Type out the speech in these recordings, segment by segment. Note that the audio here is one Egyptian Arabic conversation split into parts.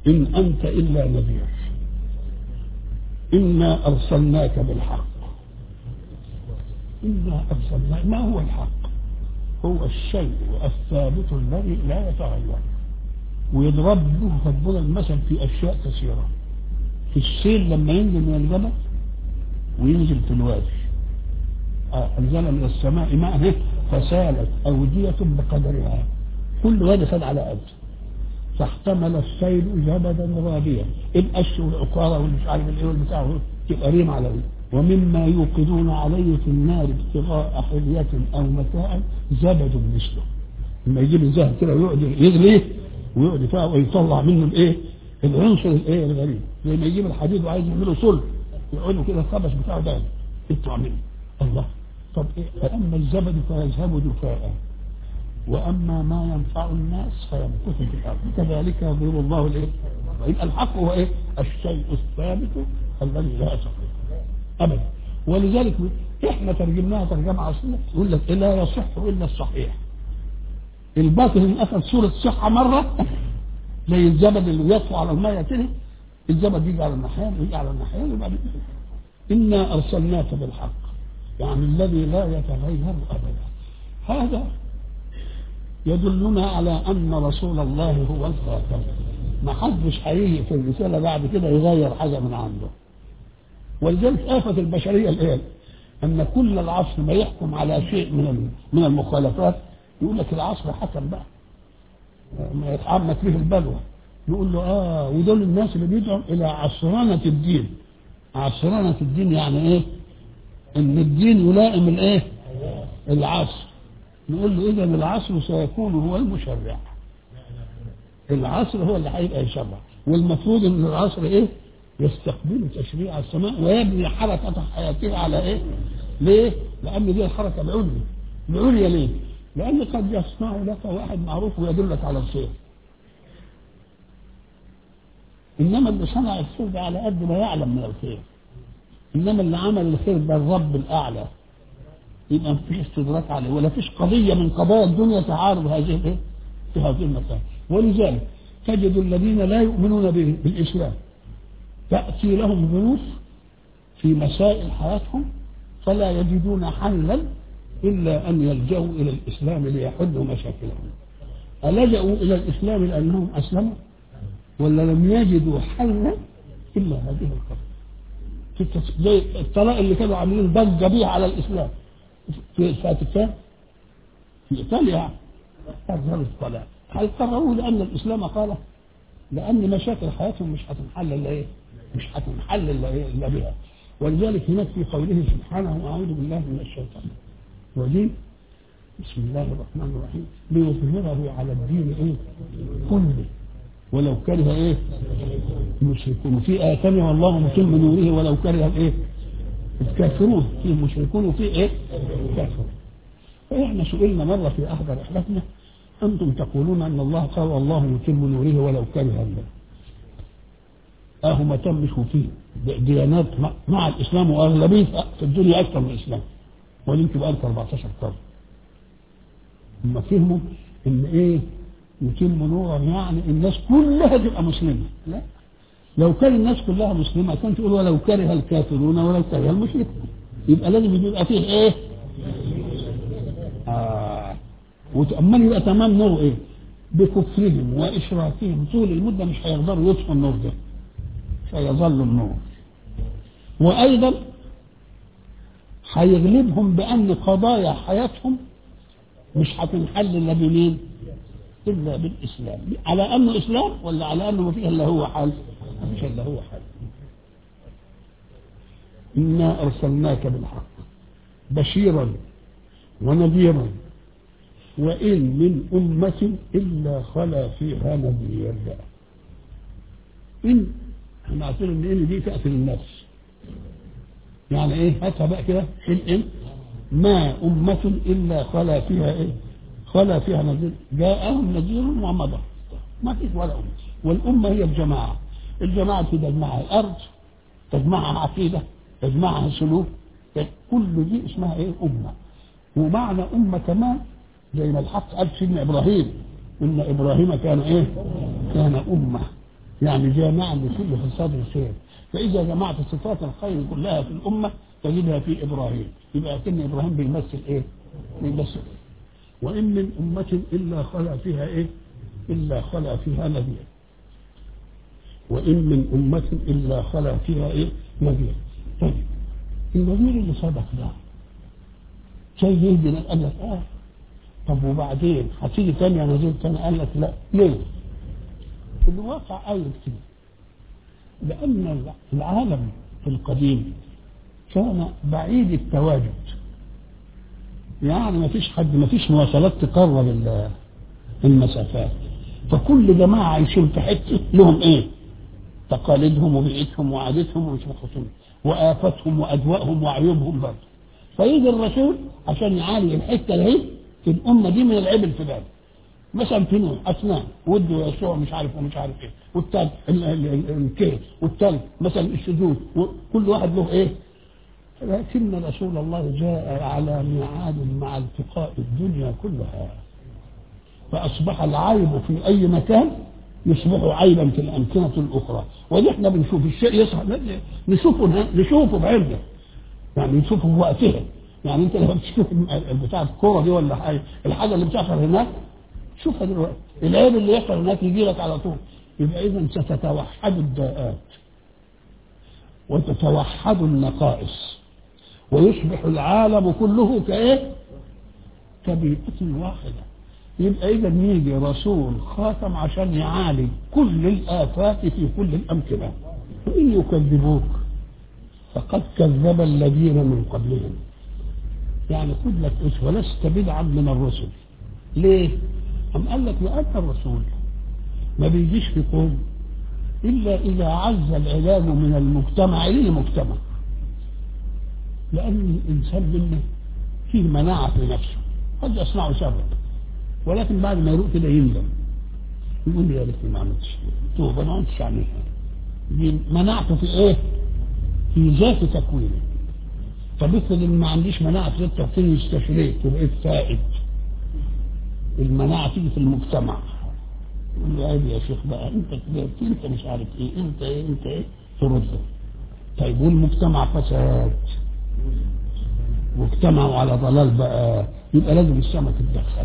إن أنت إلا نذير إنا أرسلناك بالحق إنا أرسلناك ما هو الحق هو الشيء الثابت الذي لا يتغير ويضرب به ربنا المثل في أشياء كثيرة في السيل لما ينزل من الجبل وينزل في الوادي أنزل من السماء ماء فسالت أودية بقدرها كل وادي خد على قد فاحتمل السيل زبدا رابيا القش والعقاره والمش عارف الايه والبتاع تبقى ريم على ريم ومما يوقدون عليه في النار ابتغاء حلية أو متاع زبد مثله لما يجيب الذهب كده ويقعد يغليه ويقعد فيها ويطلع منه الايه العنصر الايه الغريب زي ما يجيب الحديد وعايز يعمله صلب يقعدوا كده الخبش بتاعه ده يطلع منه الله طب ايه فاما الزبد فيذهب جفاء واما ما ينفع الناس فيمكث في الارض كذلك يضرب الله الايه يبقى الحق هو ايه الشيء الثابت الذي لا يتغير ابدا ولذلك احنا ترجمناها ترجمه اصليه يقول لك لا يصح الا الصحيح الباطل ان اخذ صوره صحه مره زي الزبد اللي يطفو على الميه كده الزبد يجي على الناحيين ويجي على الناحيين وبعدين انا ارسلناك بالحق يعني الذي لا يتغير ابدا هذا يدلنا على ان رسول الله هو الخاتم ما حدش هيجي في الرساله بعد كده يغير حاجه من عنده ولذلك آفة البشرية الآن أن كل العصر ما يحكم على شيء من من المخالفات يقول لك العصر حكم بقى ما يتعمق فيه البلوى يقول له اه ودول الناس اللي بيدعوا الى عصرنة الدين عصرنة الدين يعني ايه ان الدين يلائم الايه العصر نقول له اذا العصر سيكون هو المشرع العصر هو اللي هيبقى يشرع والمفروض ان العصر ايه يستقبل تشريع السماء ويبني حركة حياته على ايه ليه لان دي الحركة العليا العليا ليه لان قد يصنع لك واحد معروف ويدلك على الخير انما اللي صنع الخير ده على قد ما يعلم من الخير انما اللي عمل الخير ده الرب الاعلى يبقى مفيش استدراك عليه ولا فيش قضية من قضايا الدنيا تعارض هذه الايه في هذه المسائل ولذلك تجد الذين لا يؤمنون بالاسلام تأتي لهم ظروف في مسائل حياتهم فلا يجدون حلا إلا أن يلجأوا إلى الإسلام ليحلوا مشاكلهم ألجأوا إلى الإسلام لأنهم أسلموا ولا لم يجدوا حلا إلا هذه القضية زي الطلاق اللي كانوا عاملين ضجة بيها على الإسلام في فاتيكان في إيطاليا قرروا الطلاق هل قرروا لأن الإسلام قال لأن مشاكل حياتهم مش هتنحل إلا إيه؟ مش هتنحل الا بها ولذلك هناك في قوله سبحانه اعوذ بالله من الشيطان الرجيم بسم الله الرحمن الرحيم ليظهره على الدين ايه كله ولو كره ايه المشركون في آية ثانية والله متم نوره ولو كره الايه الكافرون في المشركون وفي ايه كافرون فاحنا سئلنا مرة في احد رحلتنا انتم تقولون ان الله قال والله متم نوره ولو كره الله اهو ما تمش فيه ديانات مع الاسلام واغلبيه في الدنيا اكثر من الاسلام ويمكن بقى 14 قرن هم فهموا ان ايه يتم نورا يعني الناس كلها تبقى مسلمه لا لو كان الناس كلها مسلمه كانت تقول ولو كره الكافرون ولو كره المشركون يبقى لازم يبقى فيه ايه؟ آه وتأمل يبقى تمام نور ايه؟ بكفرهم واشراكهم طول المده مش هيقدروا يطفوا النور ده فيظل النور وايضا هيغلبهم بان قضايا حياتهم مش هتنحل الا بمين؟ الا بالاسلام على انه اسلام ولا على انه ما فيه الا هو حل؟ ما فيش الا هو حل انا ارسلناك بالحق بشيرا ونذيرا وان من امه الا خلا فيها نذير ان احنا عارفين ان ان دي تاتي للنفس يعني ايه هاتها بقى كده ان ان ما امه الا خلا فيها ايه خلا فيها نذير جاءهم نذير ومضى ما فيش ولا امه والامه هي الجماعه الجماعه تجمعها الارض تجمعها عقيده تجمعها سلوك كل دي اسمها ايه امه ومعنى امه كمان زي ما الحق قال سيدنا ابراهيم ان ابراهيم كان ايه كان امه يعني جامعا لكل خصال الخير فإذا جمعت صفات الخير كلها في الأمة تجدها في إبراهيم يبقى كن إبراهيم بيمثل إيه؟ بيمثل وإن من أمة إلا خلى فيها إيه؟ إلا خلى فيها نذير وإن من أمة إلا خلى فيها إيه؟ نذير طيب النذير اللي صدق ده شيء يهدي قال لك آه طب وبعدين هتيجي تاني يا نذير تاني قال لك لا ليه؟ الواقع قايل كده لأن العالم في القديم كان بعيد التواجد يعني ما فيش حد ما فيش مواصلات تقرب المسافات فكل جماعة عايشين في حتة لهم ايه تقاليدهم وبيئتهم وعادتهم ومش مخصوصين وآفاتهم وأدوائهم وعيوبهم برضه فيجي الرسول عشان يعالج الحتة اللي هي في الأمة دي من العبل في باله مثلا في نوح أسنان ود ويسوع مش عارف ومش عارف ايه والتالت الكيل والتالت مثلا الشذوذ كل واحد له ايه لكن رسول الله جاء على ميعاد مع التقاء الدنيا كلها فأصبح العيب في أي مكان يصبح عيبا في الأمكنة الأخرى ونحن بنشوف الشيء يصح نشوفه نشوفه بعيننا يعني نشوفه في وقتها يعني أنت لما بتشوف بتاع الكورة دي ولا حاجة الحاجة اللي بتحصل هناك شوفها دلوقتي العيب اللي يحصل هناك يجي لك على طول يبقى إذا ستتوحد الضاءات وتتوحد النقائص ويصبح العالم كله كايه كبيئة واحدة يبقى إذا يجي رسول خاتم عشان يعالج كل الآفات في كل الأمكنة وإن يكذبوك فقد كذب الذين من قبلهم يعني خذ لك أسوة لست بدعا من الرسل ليه؟ أم قال لك لأن الرسول ما بيجيش في قوم إلا إذا عز العلاج من المجتمع إلى المجتمع لأن الإنسان منه فيه مناعة في نفسه قد يصنع شرا ولكن بعد ما يروق كده يندم يقول لي يا ريتني ما عملتش توب انا ما عملتش اعملها دي مناعته في ايه؟ في ذات تكوينه طب افرض ان ما عنديش مناعه في ذات تكويني استشريت وبقيت فائد المناعه تيجي في المجتمع يقول لي عيب يا شيخ بقى انت كبرت انت مش عارف ايه انت ايه انت ايه ترده طيب والمجتمع فساد واجتمعوا على ضلال بقى يبقى لازم السماء تتدخل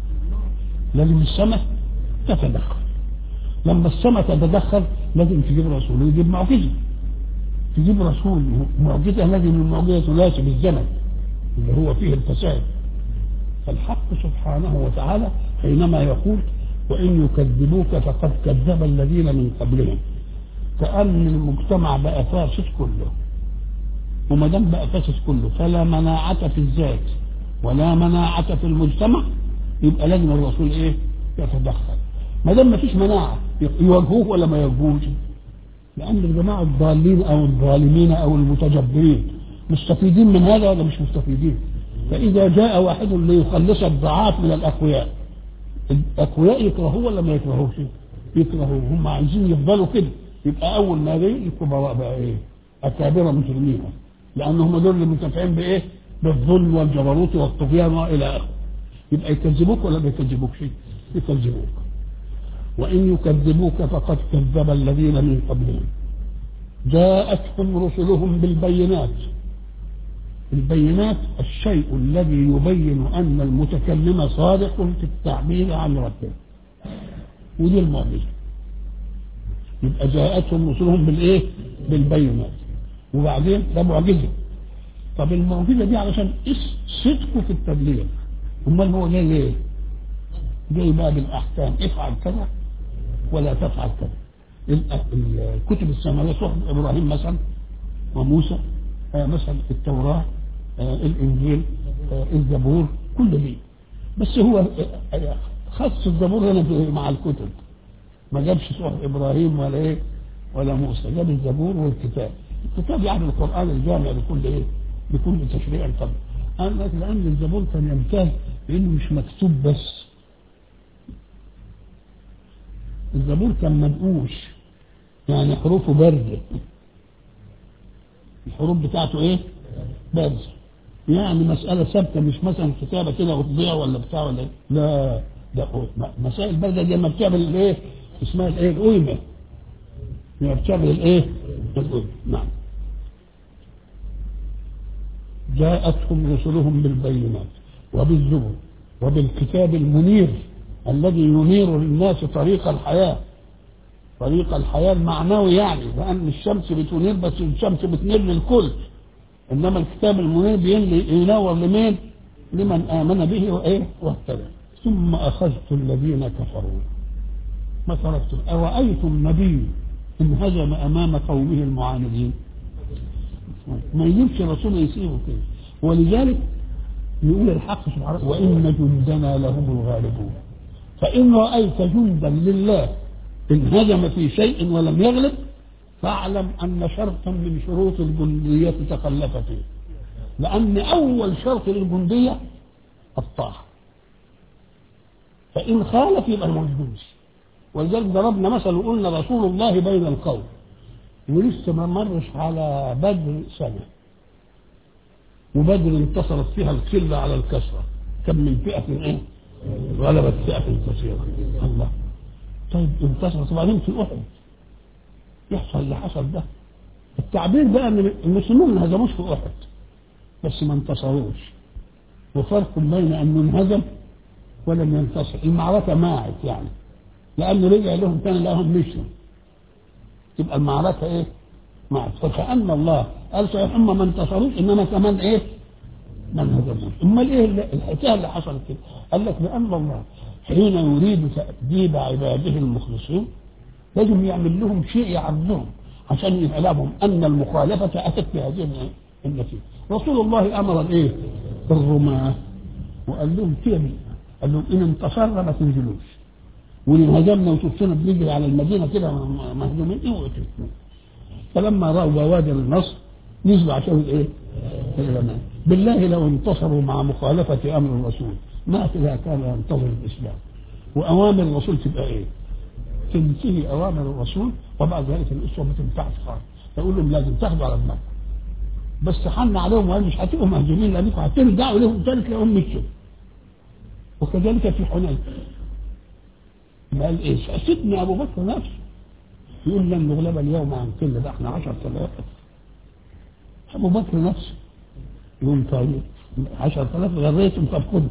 لازم السماء تتدخل لما السماء تتدخل لازم تجيب رسول ويجيب معجزه تجيب رسول معجزه لازم المعجزه تناسب الزمن اللي هو فيه الفساد فالحق سبحانه وتعالى حينما يقول وان يكذبوك فقد كذب الذين من قبلهم كان المجتمع بقى فاسد كله وما دام بقى فاسد كله فلا مناعة في الذات ولا مناعة في المجتمع يبقى لازم الرسول ايه؟ يتدخل ما دام ما فيش مناعة يواجهوه ولا ما يواجهوش لأن الجماعة الضالين أو الظالمين أو المتجبرين مستفيدين من هذا ولا مش مستفيدين فإذا جاء واحد ليخلص الضعاف من الأقوياء الأقوياء يكرهوه ولا ما يكرهوش يكرهوه هم عايزين يفضلوا كده يبقى أول ما جاي الكبراء بقى إيه أكابر مجرمين لأن هم دول اللي منتفعين بإيه بالظلم والجبروت والطغيان وإلى آخره يبقى يكذبوك ولا ما يكذبوك شيء يكذبوك وإن يكذبوك فقد كذب الذين من قبلهم جاءتهم رسلهم بالبينات البينات الشيء الذي يبين أن المتكلم صادق في التعبير عن ربه ودي المعجزة يبقى جاءتهم رسلهم بالإيه؟ بالبينات وبعدين ده معجزة طب المعجزة دي علشان صدقه في التبليغ امال هو جاي ليه؟ جاي بقى بالاحكام افعل كذا ولا تفعل كذا الكتب السماويه صحف ابراهيم مثلا وموسى آه مثلا التوراه آه الانجيل آه الزبور كل دي بس هو خص الزبور هنا مع الكتب ما جابش صحف ابراهيم ولا ايه ولا موسى جاب الزبور والكتاب الكتاب يعني القران الجامع لكل ايه لكل تشريع طبعا قال لك لأن الزبور كان يمتاز بأنه مش مكتوب بس الزبور كان منقوش يعني حروفه باردة الحروف بتاعته ايه؟ باردة يعني مسألة ثابتة مش مثلا كتابة كده وتضيع ولا بتاع ولا إيه؟ لا ده مسائل باردة دي لما بتعمل ايه؟ اسمها الايه؟ القيمة يرتبط الايه؟ الأذن نعم جاءتهم رسلهم بالبينات وبالزبر وبالكتاب المنير الذي ينير للناس طريق الحياة طريق الحياة المعنوي يعني لأن الشمس بتنير بس الشمس بتنير للكل إنما الكتاب المنير ينور لمين؟ لمن آمن به وإيه؟ واهتدى ثم أخذت الذين كفروا ما تركتم أرأيتم نبي انهزم أمام قومه المعاندين ما يجيبش رسول يسيبه كده ولذلك يقول الحق سبحانه وإن جندنا لهم الغالبون فإن رأيت جندا لله انهزم في شيء ولم يغلب فاعلم أن شرطا من شروط الجندية تخلف فيه لأن أول شرط للجندية الطاعة فإن خالف يبقى ما يجوز ولذلك ضربنا مثل وقلنا رسول الله بين القوم ولسه ما مرش على بدر سنة وبدر انتصرت فيها القلة على الكسرة كم من فئة ايه غلبت فئة كثيرة الله طيب انتصرت وبعدين في أحد يحصل اللي حصل ده التعبير بقى ان المسلمون ما هزموش في أحد بس ما انتصروش وفرق بين انه انهزم ولم ينتصر المعركة ماعت يعني لأنه رجع لهم تاني لهم مشوا تبقى المعركة إيه؟ معت فكأن الله قال صحيح هم ما انتصروش إنما كمان إيه؟ ما انهزموش أمال إيه الحكاية اللي حصلت كده؟ قال لك بأن الله حين يريد تأديب عباده المخلصين لازم يعمل لهم شيء يعبدهم عشان يعلمهم أن المخالفة أتت بهذه النتيجة رسول الله أمر الإيه؟ الرماة وقال لهم كده قال لهم إن انتصرنا ما تنزلوش وإن هزمنا وشفتنا بنجري على المدينة كده مهزومين اوعوا تفتنوا فلما رأوا بوادر النصر نزلوا عشان الإيه؟ العلماء بالله لو انتصروا مع مخالفة أمر الرسول ما إذا كان ينتظر الإسلام وأوامر الرسول تبقى إيه؟ تنتهي أوامر الرسول وبعد ذلك الأسوة ما تنفعش خالص فيقول لهم لازم تاخدوا على دماغكم بس حن عليهم وقال مش هتبقوا مهزومين لأنكم هترجعوا لهم تاني تلاقيهم مشوا وكذلك في حنين ما قال ايه سيدنا ابو بكر نفسه يقول لن نغلب اليوم عن كل ده احنا 10000 ابو بكر نفسه يقول طيب 10000 غريتم طب خد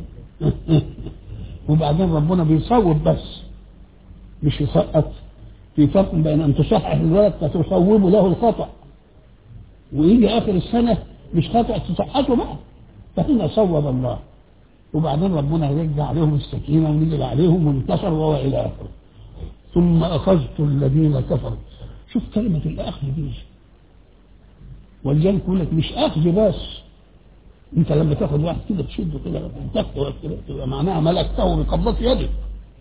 وبعدين ربنا بيصوب بس مش يسقط في فرق بين ان تصحح الولد فتصوب له الخطا ويجي اخر السنه مش خطا تصححه بقى فهنا صوب الله وبعدين ربنا يرجع عليهم السكينة ونزل عليهم وانتصر وهو إلى آخره ثم أخذت الذين كفروا شوف كلمة الأخذ دي ولذلك يقول لك مش أخذ بس أنت لما تاخد واحد كده تشده كده تاخده كده تبقى معناها ملكته بقبضة يدك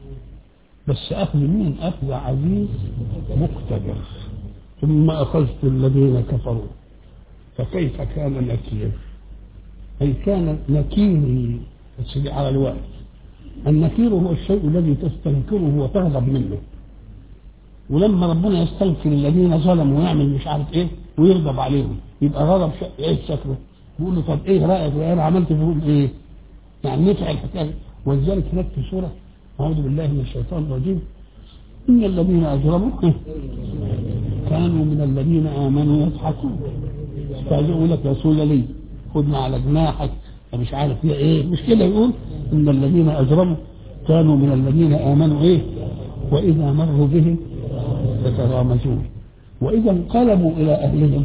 بس أخذ مين؟ أخذ عزيز مقتدر ثم أخذت الذين كفروا فكيف كان نكير أي كان نكيري بس على الوقت النكير هو الشيء الذي تستنكره وتغضب منه ولما ربنا يستنكر الذين ظلموا ويعمل مش عارف ايه ويغضب عليهم يبقى غضب ش... ايه شكله بيقول له طب ايه رايك انا عملت فيهم ايه يعني نفع الحكايه ولذلك هناك في سوره اعوذ بالله من الشيطان الرجيم ان الذين اجرموا كانوا من الذين امنوا يضحكون فيقول لك رسول لي خدنا على جناحك مش عارف هي ايه مش كده يقول ان الذين اجرموا كانوا من الذين امنوا ايه واذا مروا بهم يتغامزون واذا انقلبوا الى اهلهم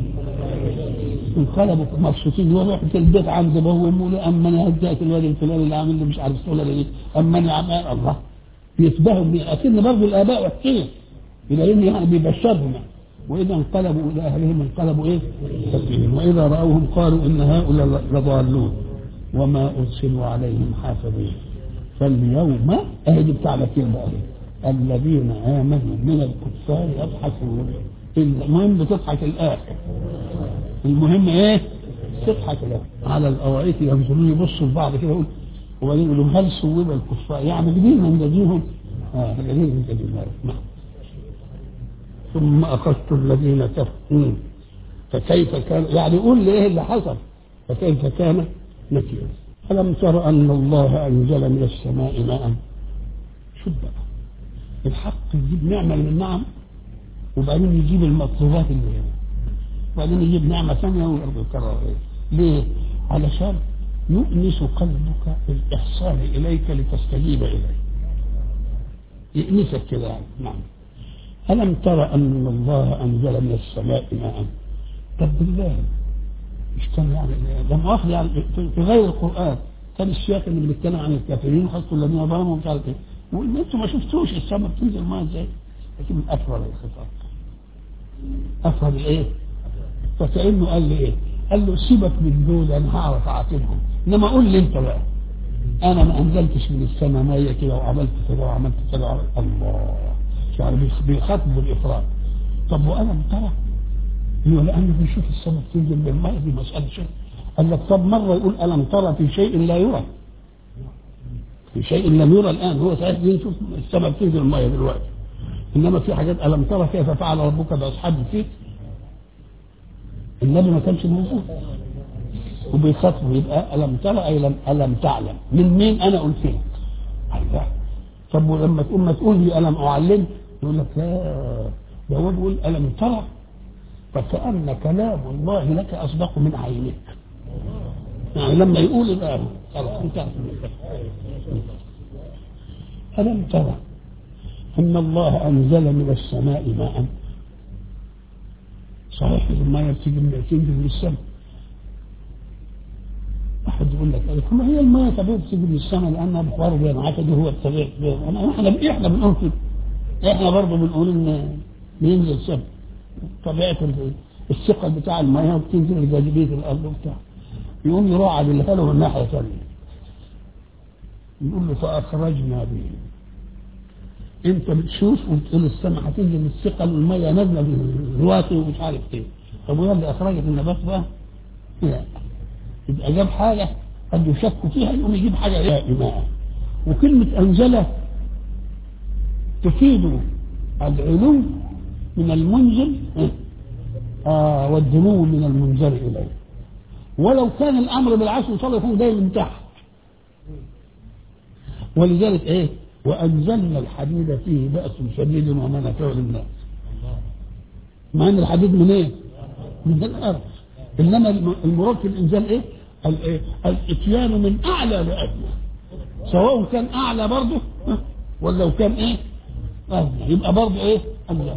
انقلبوا مبسوطين يروحوا في البيت عند ابوه وامه له اما انا هدأت الواد الفلاني اللي عامل لي مش عارف ولا ايه اما انا عم الله بيتباهوا اكن برضه الاباء وحشين الى ان يعني بيبشرهم يعني واذا انقلبوا الى اهلهم انقلبوا ايه؟ فكهين واذا راوهم قالوا ان هؤلاء لضالون وما ارسلوا عليهم حافظين فاليوم اهدي بتاع لكين بقى الذين امنوا من الكفار يضحكون المهم بتضحك الاخر المهم ايه؟ تضحك الاخر على الاوائك ينظرون يبصوا لبعض كده يقول وبعدين يقولوا هل صوب الكفار يعني جديد من جديهم اه جديد من جديد نعم ثم اخذت الذين كفروا فكيف كان يعني قول لي ايه اللي حصل فكيف كان نكير ألم تر أن الله أنزل من السماء ماء شو بقى الحق يجيب نعمة من النعم وبعدين يجيب المطلوبات اللي هنا وبعدين يجيب نعمة ثانية ويرضى يكرر ليه؟ علشان يؤنس قلبك بالإحسان إليك لتستجيب إليه يأنسك كده يعني نعم ألم ترى أن الله أنزل من السماء ماء طب بالله مش كان يعني ده مؤاخذة يعني في غير القرآن كان السياق اللي بنتكلم عن الكافرين خاصة الذين ظلموا مش عارف ايه وانتم ما شفتوش السماء بتنزل ماء ازاي لكن أفرد الخطاب أفرد الايه فكأنه قال لي ايه قال له سيبك من دول انا هعرف اعاتبهم انما قول لي انت بقى انا ما انزلتش من السماء ميه كده وعملت كده وعملت كده وعملت الله يعني بيخاطب بالافراد طب والم ترى هو لانه بيشوف السماء بتنزل بالماء دي مساله شيء قال لك طب مره يقول الم ترى في شيء لا يرى في شيء لم يرى الان هو ساعات بيشوف السماء بتنزل الماء دلوقتي انما في حاجات الم ترى كيف فعل ربك باصحاب الفيل النبي ما كانش موجود وبيخاطبه يبقى الم ترى اي لم الم تعلم من مين انا قلت لك الله طب ولما تقول ما تقول لي الم اعلم يقول لك لا ده هو بيقول الم ترى فكأن كلام الله لك أصدق من عينك يعني لما يقول يبقى خلاص انتهت ألم ترى أن الله أنزل من السماء ماء صحيح الماء بتيجي من تنزل من السماء أحد يقول لك ما هي الماء طبيعي بتيجي من السماء لأنها بخار بينعقد وهو الطبيعي احنا احنا بنقول كده احنا برضه بنقول ان بينزل سماء طبيعة الثقل بتاع المياه وبتنزل لجاذبية الأرض وبتاع يقوم يروح على اللي له من ناحية ثانية يقول له فأخرجنا به أنت بتشوف وتقول السماء هتنزل الثقل والمية نازلة بالواطي ومش عارف ايه طب وهي اللي أخرجت النبات بقى؟ لا يبقى جاب حاجة قد يشك فيها يقوم يجيب حاجة دائمة وكلمة أنزله تفيد العلو من المنزل آه والدنو من المنزل إليه ولو كان الأمر بالعكس إن شاء الله يكون جاي من تحت ولذلك إيه وأنزلنا الحديد فيه بأس شديد ومنافع للناس مع أن الحديد من إيه؟ من الأرض إنما المراد في الإنزال إيه؟ الإيه؟ الإتيان من أعلى لأدنى سواء كان أعلى برضه ولا لو كان إيه؟ أدنى يبقى برضه إيه؟ أنزل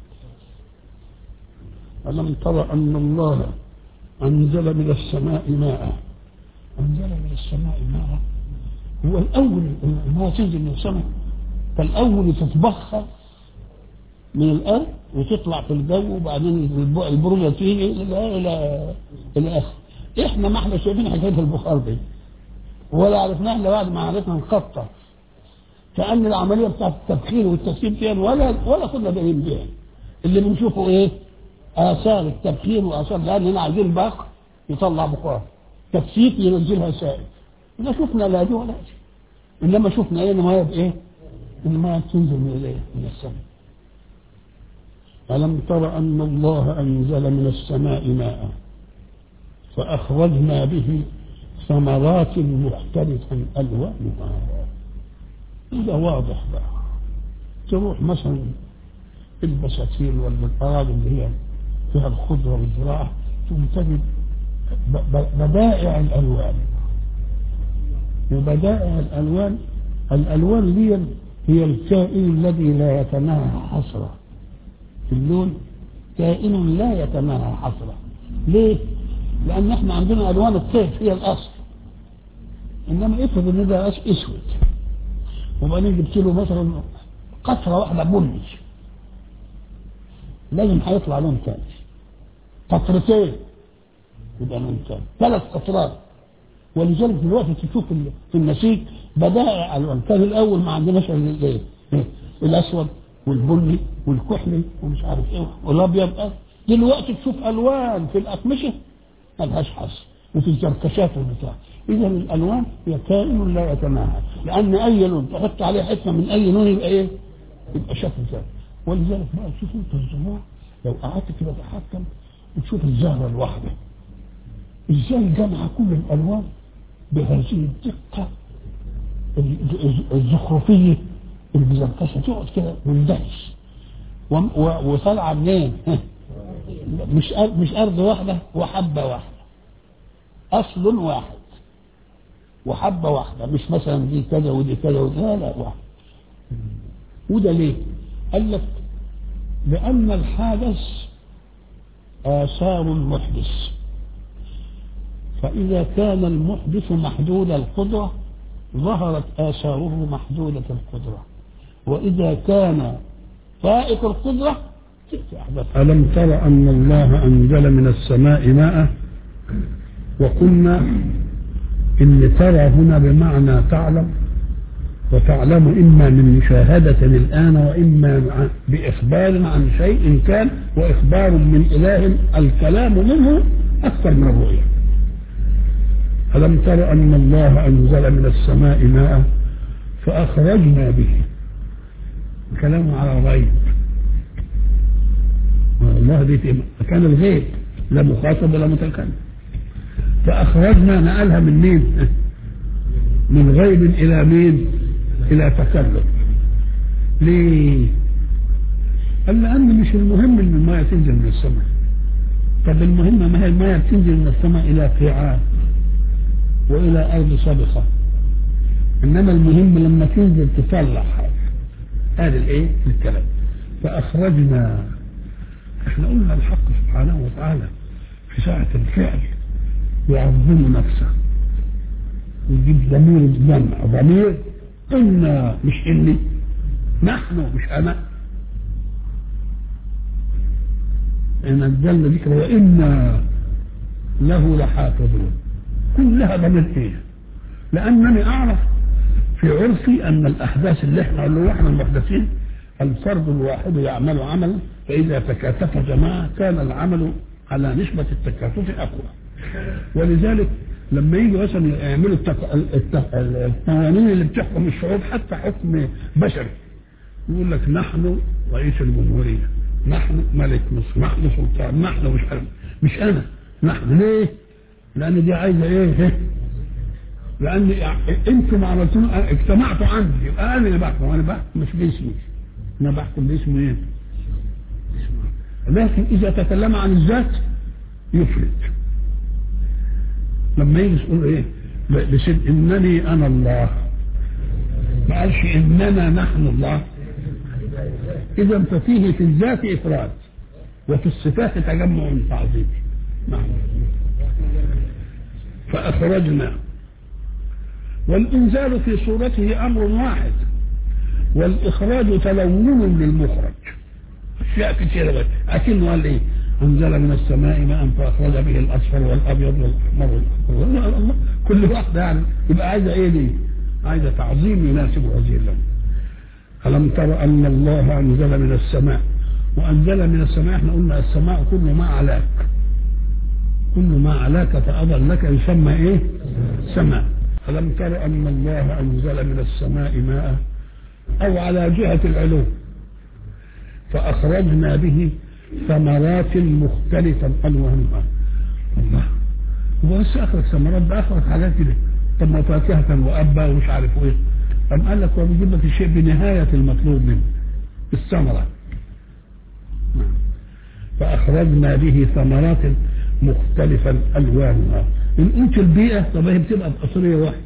ألم ترى أن الله أنزل من السماء ماء أنزل من السماء ماء هو الأول الماء تنزل من السماء فالأول تتبخر من الأرض وتطلع في الجو وبعدين البرودة تيجي إلى إلى إلى آخر إحنا ما إحنا شايفين حكاية البخار دي ولا عرفناها إلا بعد ما عرفنا نخطط كأن العملية بتاعت التبخير والتسييب فيها ولا ولا كنا باين بيها اللي بنشوفه إيه؟ آثار التبخير وآثار لأن هنا عايزين بخ يطلع بخار تكسيك ينزلها سائل إذا شفنا لا دي ولا دي إنما شفنا إيه المية بإيه؟ المية تنزل من الإيه؟ من السماء ألم تر أن الله أنزل من السماء ماء فأخرجنا به ثمرات مختلفا ألوانها إذا واضح بقى تروح مثلا البساتين ولا الأراضي اللي هي فيها الخضرة والزراعة ثم تجد بدائع الألوان وبدائع الألوان الألوان دي هي الكائن الذي لا يتناهى حصرة في اللون كائن لا يتناهى حصرة ليه؟ لأن احنا عندنا ألوان الطيف هي الأصل إنما افرض إن ده أسود وبعدين جبت له مثلا قطرة واحدة بني لازم هيطلع لون ثاني قطرتين يبقى لون ثاني ثلاث قطرات ولذلك دلوقتي تشوف في النسيج بدائع الوان كان الاول ما عندناش الايه الاسود والبني والكحلي ومش عارف ايه والابيض دلوقتي تشوف الوان في الاقمشه ملهاش حصر وفي الزركشات والبتاع اذا الالوان هي كائن لا يتناهى لان اي لون تحط عليه حته من اي لون يبقى ايه؟ يبقى شكل ثاني ولذلك بقى شوف انت الزهور لو قعدت كده تحكم وتشوف الزهره الواحده ازاي جمع كل الالوان بهذه الدقه الزخرفيه المزركشه تقعد كده مندهش وم- و- وطالعه منين؟ مش أر- مش ارض واحده وحبه واحده اصل واحد وحبه واحده مش مثلا دي كذا ودي كذا ودي لا لا واحد وده ليه؟ قال لك لأن الحادث آثار المحدث فإذا كان المحدث محدود القدرة ظهرت آثاره محدودة القدرة وإذا كان فائق القدرة تأتي أحداث ألم تر أن الله أنزل من السماء ماء وقلنا إن ترى هنا بمعنى تعلم وتعلم إما من مشاهدة الآن وإما عن- بإخبار عن شيء كان وإخبار من إله الكلام منه أكثر من الرؤية ألم تر أن الله أنزل من السماء ماء فأخرجنا به كلامه على الغيب والله دي في مكان الغيب لا مخاطب ولا متكلم فأخرجنا نقلها من مين؟ من غيب إلى مين؟ إلى تكلم ليه؟ قال لأن مش المهم إن الماء تنزل من السماء طب المهم ما هي الماء بتنزل من السماء إلى قيعان وإلى أرض سابقة إنما المهم لما تنزل تطلع حاجة هذا الإيه؟ الكلام فأخرجنا احنا قلنا الحق سبحانه وتعالى في ساعة الفعل يعظم نفسه ويجيب ضمير الجمع ضمير إنا مش إني نحن مش أنا إن الجنة ذكر وإنا له لحافظون كلها ضمير إيه لأنني أعرف في عرفي أن الأحداث اللي احنا اللي احنا المحدثين الفرد الواحد يعمل عملا فإذا تكاتف جماعة كان العمل على نسبة التكاتف أقوى ولذلك لما يجي مثلا يعملوا التق... الت- القوانين اللي بتحكم الشعوب حتى حكم بشري يقول لك نحن رئيس الجمهورية نحن ملك مصر نحن سلطان نحن مش أنا مش أنا نحن ليه؟ لأن دي عايزة إيه؟ لأن أنتم عملتوا اجتمعتوا عندي يبقى أنا اللي بحكم أنا بحكم مش باسمي أنا بحكم باسم إيه؟ لكن إذا تكلم عن الذات يفرد لما يجي يقول ايه بسد انني انا الله ما قالش اننا نحن الله اذا ففيه في الذات افراد وفي الصفات تجمع تعظيم نعم فاخرجنا والانزال في صورته امر واحد والاخراج تلون للمخرج اشياء كثيره بس اكنه قال ايه انزل من السماء ماء فاخرج به الاصفر والابيض والاحمر والاخضر الله كل واحده يعني يبقى عايزه ايه دي؟ عايزه تعظيم يناسب هذه اللون الم تر ان الله انزل من السماء وانزل من السماء احنا قلنا السماء كل ما علاك كل ما علاك فاضلك يسمى ايه؟ سماء الم تر ان الله انزل من السماء ماء او على جهه العلو فأخرجنا به ثمرات مختلفة ألوانها الله هو بس أخرج ثمرات ده أخرج حاجات كده طب ما فاكهة وأبا ومش عارف إيه أم قال لك هو بيجيب لك الشيء بنهاية المطلوب منه الثمرة نعم. فأخرجنا به ثمرات مختلفا ألوانها إن قلت البيئة طب هي بتبقى بقصرية واحدة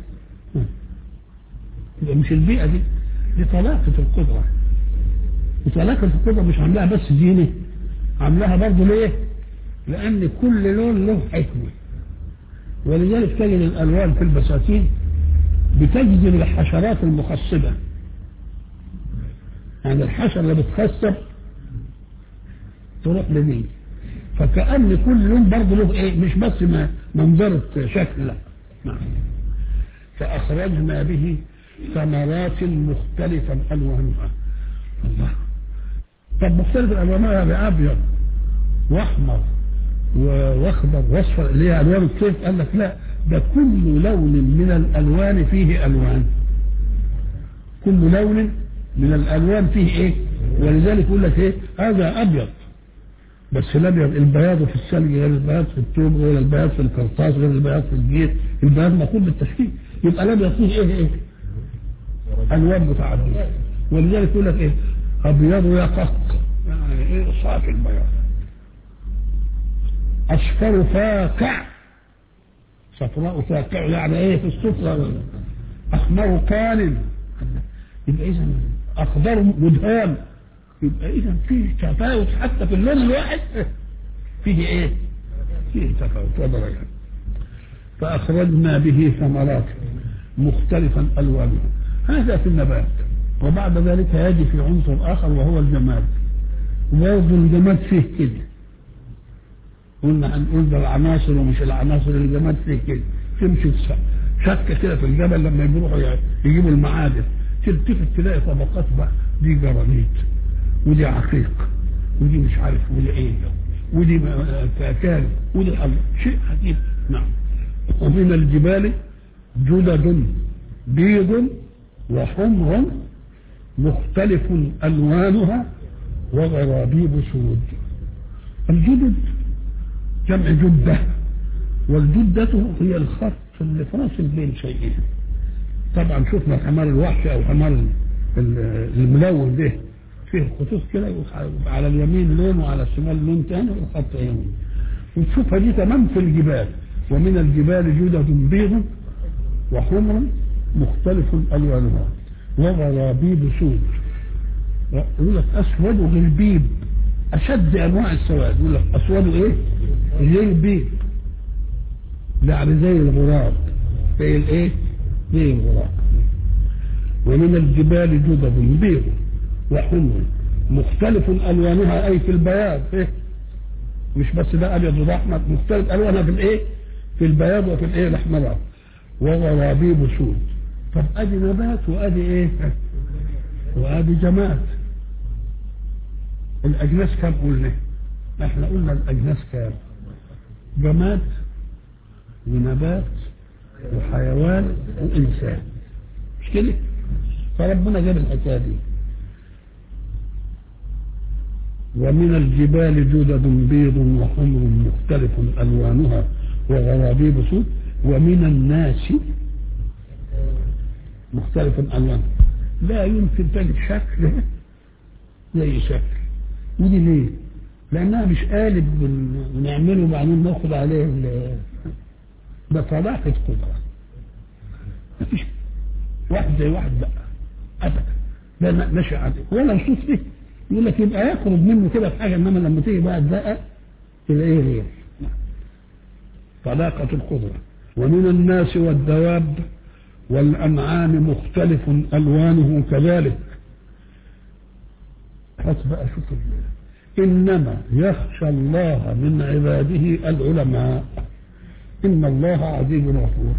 يبقى مش البيئة دي دي طلاقة القدرة وطلاقة القدرة مش عاملاها بس ديني عاملاها برضه ليه؟ لأن كل لون له حكمة ولذلك تجد الألوان في البساتين بتجذب الحشرات المخصبة يعني الحشرة اللي بتخصب تروح لمين فكأن كل لون برضه له ايه مش بس ما منظرة شكل لا نعم. فأخرجنا به ثمرات مختلفا ألوانها الله طب مختلف الألوان يا أبيض وأحمر و- واخضر واصفر اللي هي الوان الصيف قال لك لا ده كل لون من الالوان فيه الوان كل لون من الالوان فيه ايه ولذلك يقول لك ايه هذا ابيض بس الابيض البياض في الثلج غير البياض في الثوب غير البياض في القرطاس غير البياض في الجير البياض مقول بالتشكيل يبقى الابيض فيه ايه ايه الوان متعدده ولذلك يقول لك ايه ابيض يقق ايه صافي البياض اصفر فاقع صفراء فاقع يعني ايه في الصفرة احمر كامل يبقى اذا اخضر مدهام يبقى اذا فيه تفاوت حتى في اللون الواحد فيه ايه فيه تفاوت ودرجات فاخرجنا به ثمرات مختلفا الوانها هذا في النبات وبعد ذلك يجي في عنصر اخر وهو الجماد برضه الجماد فيه كده قلنا هنقول ده العناصر ومش العناصر الجماد فيه كده تمشي شكه كده في الجبل لما يروحوا يجيبوا المعادن تلتفت تلاقي طبقات بقى دي جرانيت ودي عقيق ودي مش عارف ودي ايه ودي كاكال ودي الله شيء عجيب نعم ومن الجبال جدد بيض وحمر مختلف الوانها وغرابيب سود الجدد جمع جده والجدة هي الخط اللي فاصل بين شيئين طبعا شفنا حمار الوحش او حمار الملون ده فيه خطوط كده على اليمين لون وعلى الشمال لون تاني والخط يمين وتشوفها دي تمام في الجبال ومن الجبال جدد بيض وحمر مختلف الوانها وغرابيب سود يقول لك اسود غلبيب اشد انواع السواد يقول لك اسود ايه؟ غلبيب يعني زي الغراب زي الايه؟ زي الغراب ومن الجبال جدد بيض وحمر مختلف الوانها اي في البياض إيه؟ مش بس ده ابيض وده احمر مختلف الوانها في الايه؟ في البياض وفي الايه؟ الاحمرات وغرابيب سود طب ادي نبات وادي ايه؟ وادي جماد الاجناس كام قلنا؟ احنا قلنا الاجناس كام؟ جماد ونبات وحيوان وانسان مش كده؟ فربنا جاب الحكايه دي ومن الجبال جدد بيض وحمر مختلف الوانها وغرابيب سود ومن الناس مختلف الوانها لا يمكن تجد شكل زي شكل ودي ليه؟ لانها مش قالب بنعمله وبعدين ناخد عليه ده طلاقة قدرة مفيش واحد زي واحد بقى ابدا ده نشأ عليه ولا نشوف فيه يقول لك يبقى يخرج منه كده في حاجه انما لما تيجي بقى تدقق تلاقيه غير طلاقة القدرة ومن الناس والدواب والأنعام مختلف ألوانه كذلك هات بقى شوف إنما يخشى الله من عباده العلماء إن الله عزيز غفور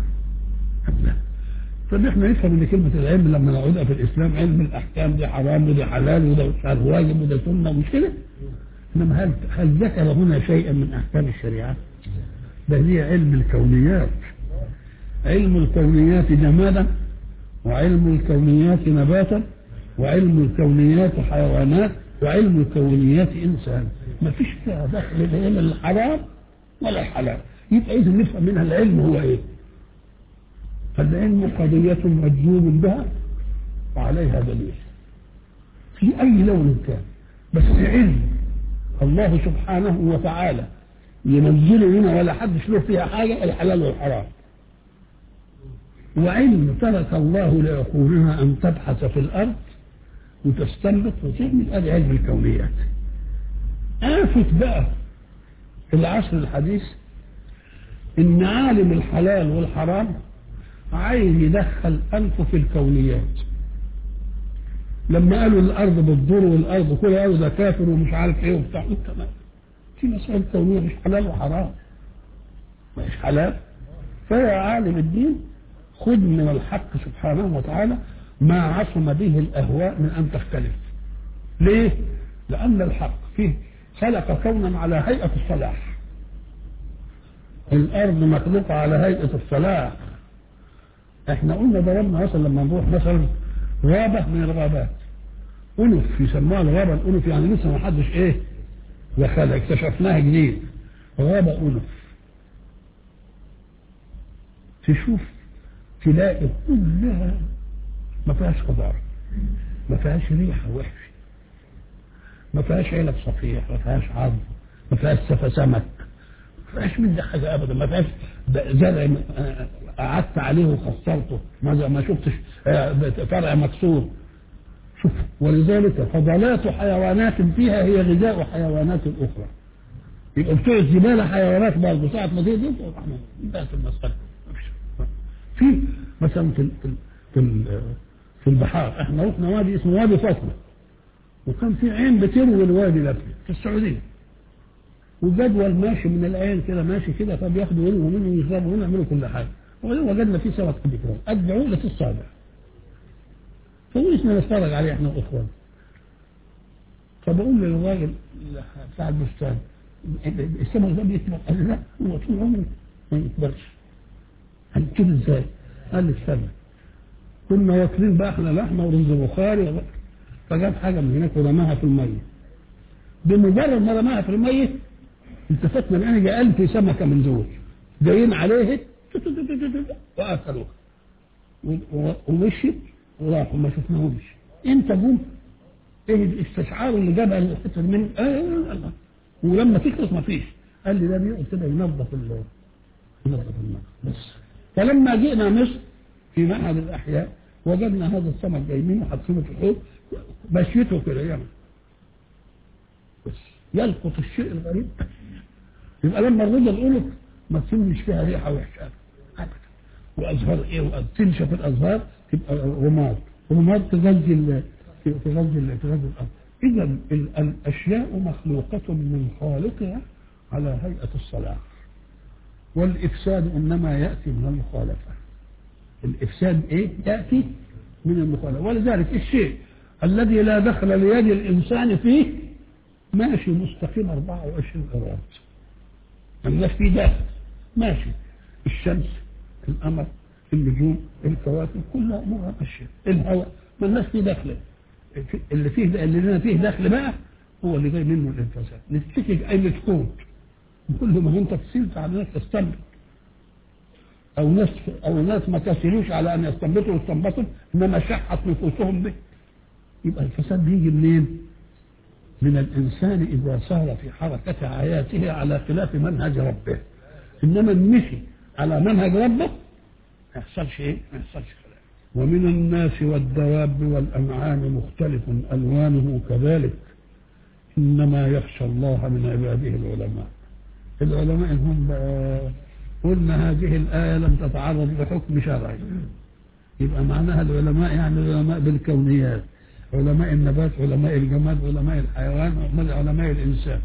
طب احنا نفهم ان كلمه العلم لما نقولها في الاسلام علم الاحكام دي حرام وده حلال وده مش عارف واجب وده سنه مش كده؟ انما هل هل ذكر هنا شيئا من احكام الشريعه؟ ده هي علم الكونيات علم الكونيات جمادا وعلم الكونيات نباتا وعلم الكونيات حيوانات وعلم الكونيات انسان ما فيش فيها دخل العلم الحرام ولا الحلال يبقى اذا نفهم منها العلم هو ايه؟ فالعلم قضية مجذوب بها وعليها دليل في أي لون كان بس علم الله سبحانه وتعالى ينزله هنا ولا حدش له فيها حاجة الحلال والحرام وعلم ترك الله لعقولنا أن تبحث في الأرض وتستنبط وتعمل هذه علم الكونيات آفة بقى في العصر الحديث إن عالم الحلال والحرام عايز يدخل أنفه في الكونيات لما قالوا الأرض بتضر والأرض كلها قالوا ده كافر ومش عارف إيه وبتاع أنت ما في مسائل كونية مش حلال وحرام مش حلال فيا عالم الدين خذ من الحق سبحانه وتعالى ما عصم به الأهواء من أن تختلف ليه؟ لأن الحق فيه خلق كونا على هيئة الصلاح الأرض مخلوقة على هيئة الصلاح احنا قلنا ضربنا مثلا لما نروح مثلا غابة من الغابات أنف يسموها الغابة الأنف يعني لسه ما حدش إيه دخلها اكتشفناها جديد غابة أنف تشوف تلاقي كلها ما فيهاش خضار ما فيهاش ريحة وحشة ما فيهاش علب صفيح ما فيهاش عظم ما فيهاش سفة سمك ما فيهاش من ده حاجة أبدا ما فيهاش زرع آه، قعدت عليه وخسرته ما ما شفتش آه، فرع مكسور شوف ولذلك فضلات حيوانات فيها هي غذاء حيوانات أخرى يبقى بتوع الزبالة حيوانات برضه ساعة ما تيجي انتهت المسألة في مثلا في ال- في ال- في ال- في البحار احنا رحنا وادي اسمه وادي فاطمة وكان في عين بتروي الوادي ده في السعودية وجدول ماشي من العين كده ماشي كده فبياخدوا يرووا منه ويشربوا منه يعملوا كل حاجة وبعدين وجدنا فيه سمك قد كده قد عقلة الصابع فوقفنا نتفرج عليه احنا واخوان فبقول للراجل بتاع البستان السمك ده بيكبر قال لي لا هو طول عمره ما يكبرش قال لي كده ازاي؟ قال لي استنى كنا واكلين بقى احنا لحمه ورز بخاري فجاب حاجه من هناك ورماها في الميه بمجرد ما رماها في الميه التفتنا لقينا جاء ألف سمكه من دول جايين عليه واكلوها و- ومشيت وراحوا ما شفناهمش انت جم ايه الاستشعار اللي جابها الحته دي من آه الله ولما تخلص ما فيش قال لي ده بيقعد كده ينظف ال- ينظف الماء بس فلما جئنا مصر في معهد الاحياء وجدنا هذا السمك جايبينه حاطينه في الحوض مشيته كده يعني بس يلقط الشيء الغريب يبقى لما الرجل يقول ما تسمش فيها ريحه وحشه ابدا وازهار ايه وتنشف في الازهار تبقى رماد رماد تغذي ال- تغذي ال- تغذي الارض اذا ال- الاشياء مخلوقه من خالقها على هيئه الصلاح والافساد انما ياتي من المخالفه الافساد ايه ياتي من المخالفه ولذلك الشيء الذي لا دخل ليد الانسان فيه ماشي مستقيم 24 قرار الناس فيه داخل ماشي الشمس القمر النجوم الكواكب كلها امورها ماشيه الهواء ما الناس فيه داخله اللي فيه اللي لنا فيه دخل بقى هو اللي جاي منه الانفساد نفتكر اي كود كل ما انت كسلت على ناس تستنبط او ناس او ناس ما كسلوش على ان يستنبطوا واستنبطوا انما شحت نفوسهم به يبقى الفساد بيجي منين؟ من الانسان اذا سار في حركه حياته على خلاف منهج ربه انما مشي على منهج ربه ما يحصلش ايه؟ ما يحصلش خلاف ومن الناس والدواب والانعام مختلف الوانه كذلك انما يخشى الله من عباده العلماء العلماء هم بقى قلنا هذه الآية لم تتعرض لحكم شرعي يبقى معناها العلماء يعني العلماء بالكونيات علماء النبات علماء الجماد علماء الحيوان علماء الإنسان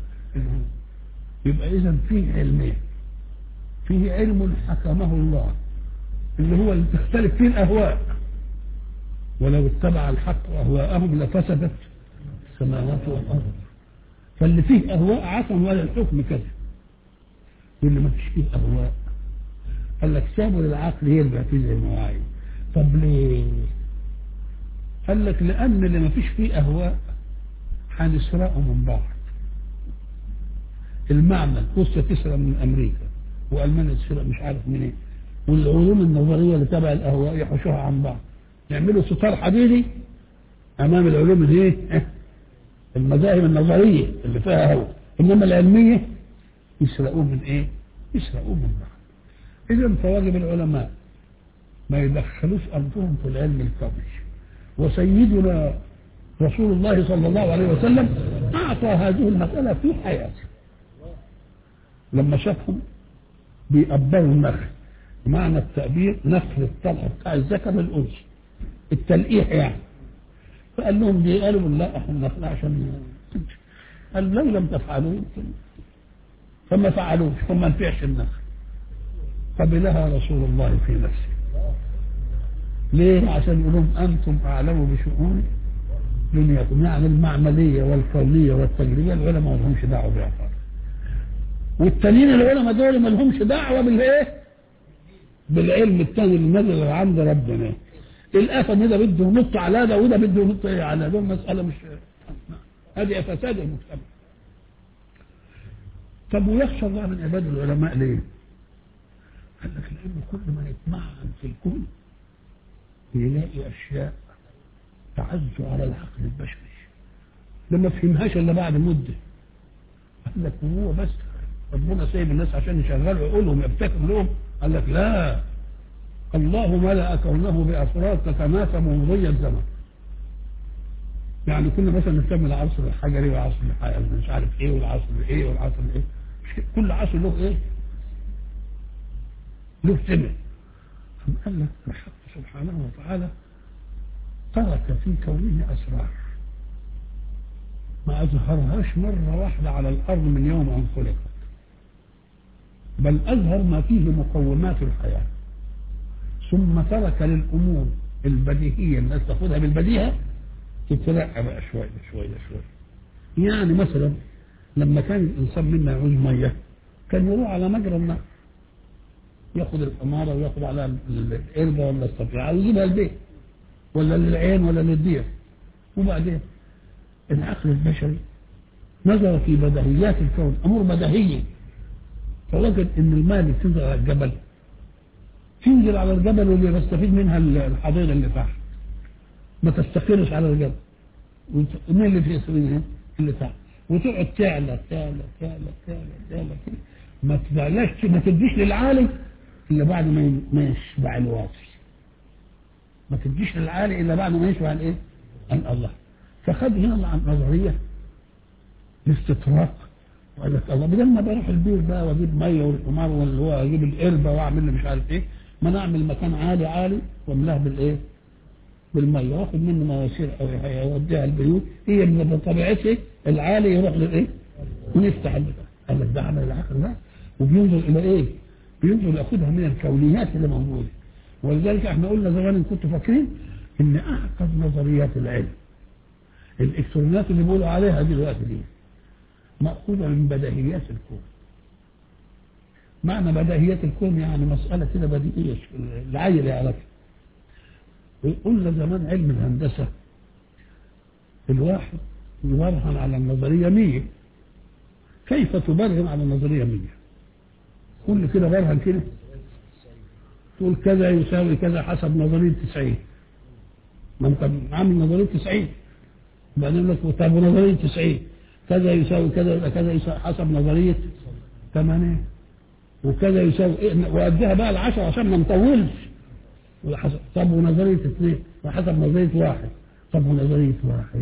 يبقى إذا فيه علمين فيه علم حكمه الله اللي هو اللي تختلف فيه الأهواء ولو اتبع الحق أهواءهم لفسدت السماوات والأرض فاللي فيه أهواء عصم ولا الحكم كذا واللي ما فيش فيه أهواء قال لك سابوا للعقل يرجع فيه زي ما هو عايز طب ليه؟ قال لك لأن اللي ما فيش فيه أهواء هنسرقه من بعض المعمل روسيا تسرق من أمريكا وألمانيا تسرق مش عارف منين والعلوم النظرية اللي تبع الأهواء يحوشوها عن بعض يعملوا ستار حديدي أمام العلوم الايه؟ المذاهب النظرية اللي فيها هوا إنما العلمية يسرقوه من إيه؟ يسرقوه من بعض إذا فواجب العلماء ما يدخلوش أنفسهم في العلم الكوني وسيدنا رسول الله صلى الله عليه وسلم أعطى هذه المسألة في حياته لما شافهم بيقبلوا النخل معنى التأبير نخل الطلع بتاع الذكر الأنثى التلقيح يعني فقال لهم دي قالوا لا احنا النخل عشان قال لو لم تفعلوا فما فعلوش فما نفعش النخل قبلها رسول الله في نفسه ليه عشان يقول لهم انتم اعلموا بشؤون دنياكم يعني المعمليه والكونيه والتجريبيه العلماء ما لهمش دعوه بها خالص والتانيين العلماء دول ما لهمش دعوه بالايه؟ بالعلم الثاني اللي نزل عند ربنا الآفة ان ده بده ينط على ده وده بده ينط على ده مسألة مش هذه فساد المجتمع طب ويخشى الله من عباد العلماء ليه؟ قال لك لأنه كل ما يتمعن في الكون يلاقي أشياء تعز على العقل البشري ده ما فهمهاش الا بعد مده قال لك هو بس ربنا سايب الناس عشان يشغلوا عقولهم يبتكر لهم قال لك لا الله ملأ كونه بأسرار تتناسب مضي الزمن يعني كنا مثلا نسمي العصر الحجري والعصر مش عارف ايه والعصر ايه والعصر ايه كل عصر له ايه له سمه قال لك الحق سبحانه وتعالى ترك في كونه اسرار ما اظهرهاش مره واحده على الارض من يوم ان خلقت بل اظهر ما فيه مقومات الحياه ثم ترك للامور البديهيه الناس تاخذها بالبديهه تترقى بقى شويه شويه شويه يعني مثلا لما كان الانسان منا يعوز ميه كان يروح على مجرى النهر ياخد الحماره وياخد على القربه ولا الصفيعه ويجيبها البيت ولا للعين ولا للدير وبعدين العقل البشري نظر في بديهيات الكون امور بديهيه فوجد ان الماء اللي بتنزل على الجبل تنزل على الجبل واللي بيستفيد منها الحضيض اللي تحت ما تستقرش على الجبل مين اللي في اللي تحت وتقعد تعلى تعلى تعلى تعلى تعلى كده ما تبعلاش ما تديش للعالي الا بعد ما ما يشبع الواطي ما تديش للعالي الا بعد ما يشبع الايه؟ الله فخد هنا النظريه الاستطراق وقال لك الله بدل ما بروح البير بقى واجيب ميه والحمار واللي هو اجيب القربه واعمل لي مش عارف ايه ما نعمل مكان عالي عالي واملاه بالايه؟ بالميه واخد منه مواسير او يوديها البيوت هي من طبيعتها العالي يروح للايه؟ ونفتح البتاع قال لك ده عمل العقل ده وبينظر الى ايه؟ بينظر ياخدها من الكونيات اللي موجوده ولذلك احنا قلنا زمان ان كنتوا فاكرين ان اعقد نظريات العلم الالكترونات اللي بيقولوا عليها دلوقتي دي مأخوذة من بديهيات الكون معنى بديهيات الكون يعني مسألة كده بديهية العيل يعرفها قلنا زمان علم الهندسة الواحد يبرهن على النظرية مية كيف تبرهن على النظرية مية كل كده برهن كده تقول كذا يساوي كذا حسب نظرية 90 ما انت عامل نظرية 90 بعدين لك طب ونظرية 90 كذا يساوي كذا يبقى كذا يساوي حسب نظرية 8 وكذا يساوي إيه وأديها بقى العشرة عشان ما نطولش وحسب طب ونظرية اثنين وحسب نظرية واحد طب ونظرية واحد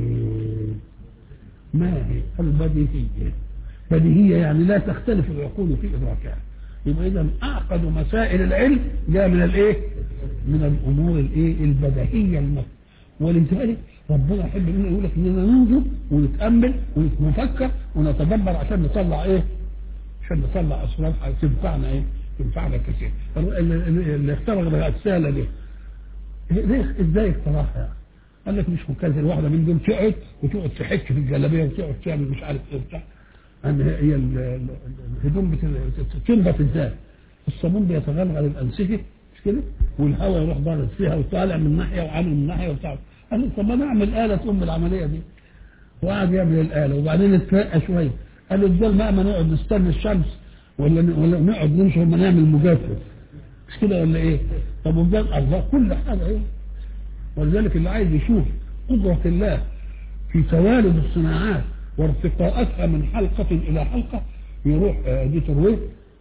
ما هي البديهية بديهية يعني لا تختلف العقول في إدراكها يبقى إذا أعقد مسائل العلم جاء من الإيه؟ من الأمور الإيه؟ البديهية المك ولذلك ربنا يحب منا يقول لك إننا ننظر ونتأمل ونفكر ونتدبر عشان نطلع إيه؟ عشان نطلع أسرار تنفعنا إيه؟ تنفعنا كثير اللي اخترع الرسالة دي ليه ازاي اخترعها يعني؟ قال لك مش مكلف الواحده من دول تقعد وتقعد تحك في الجلابيه وتقعد تعمل مش عارف ايه بتاع ان هي الهدوم تنضف ازاي؟ الصابون بيتغلغل الانسجه مش كده؟ والهواء يروح ضارب فيها وطالع من ناحيه وعامل من ناحيه وبتاع قال له طب ما نعمل اله تقوم بالعمليه دي وقعد يعمل الاله وبعدين اترقى شويه قال له ازاي بقى ما نقعد نستنى الشمس ولا ولا نقعد نمشي وما نعمل مجفف مش كده ولا ايه؟ طب وبجد الله كل حاجه ايه؟ ولذلك اللي عايز يشوف قدرة الله في توالد الصناعات وارتقاءاتها من حلقة إلى حلقة يروح دي ترويه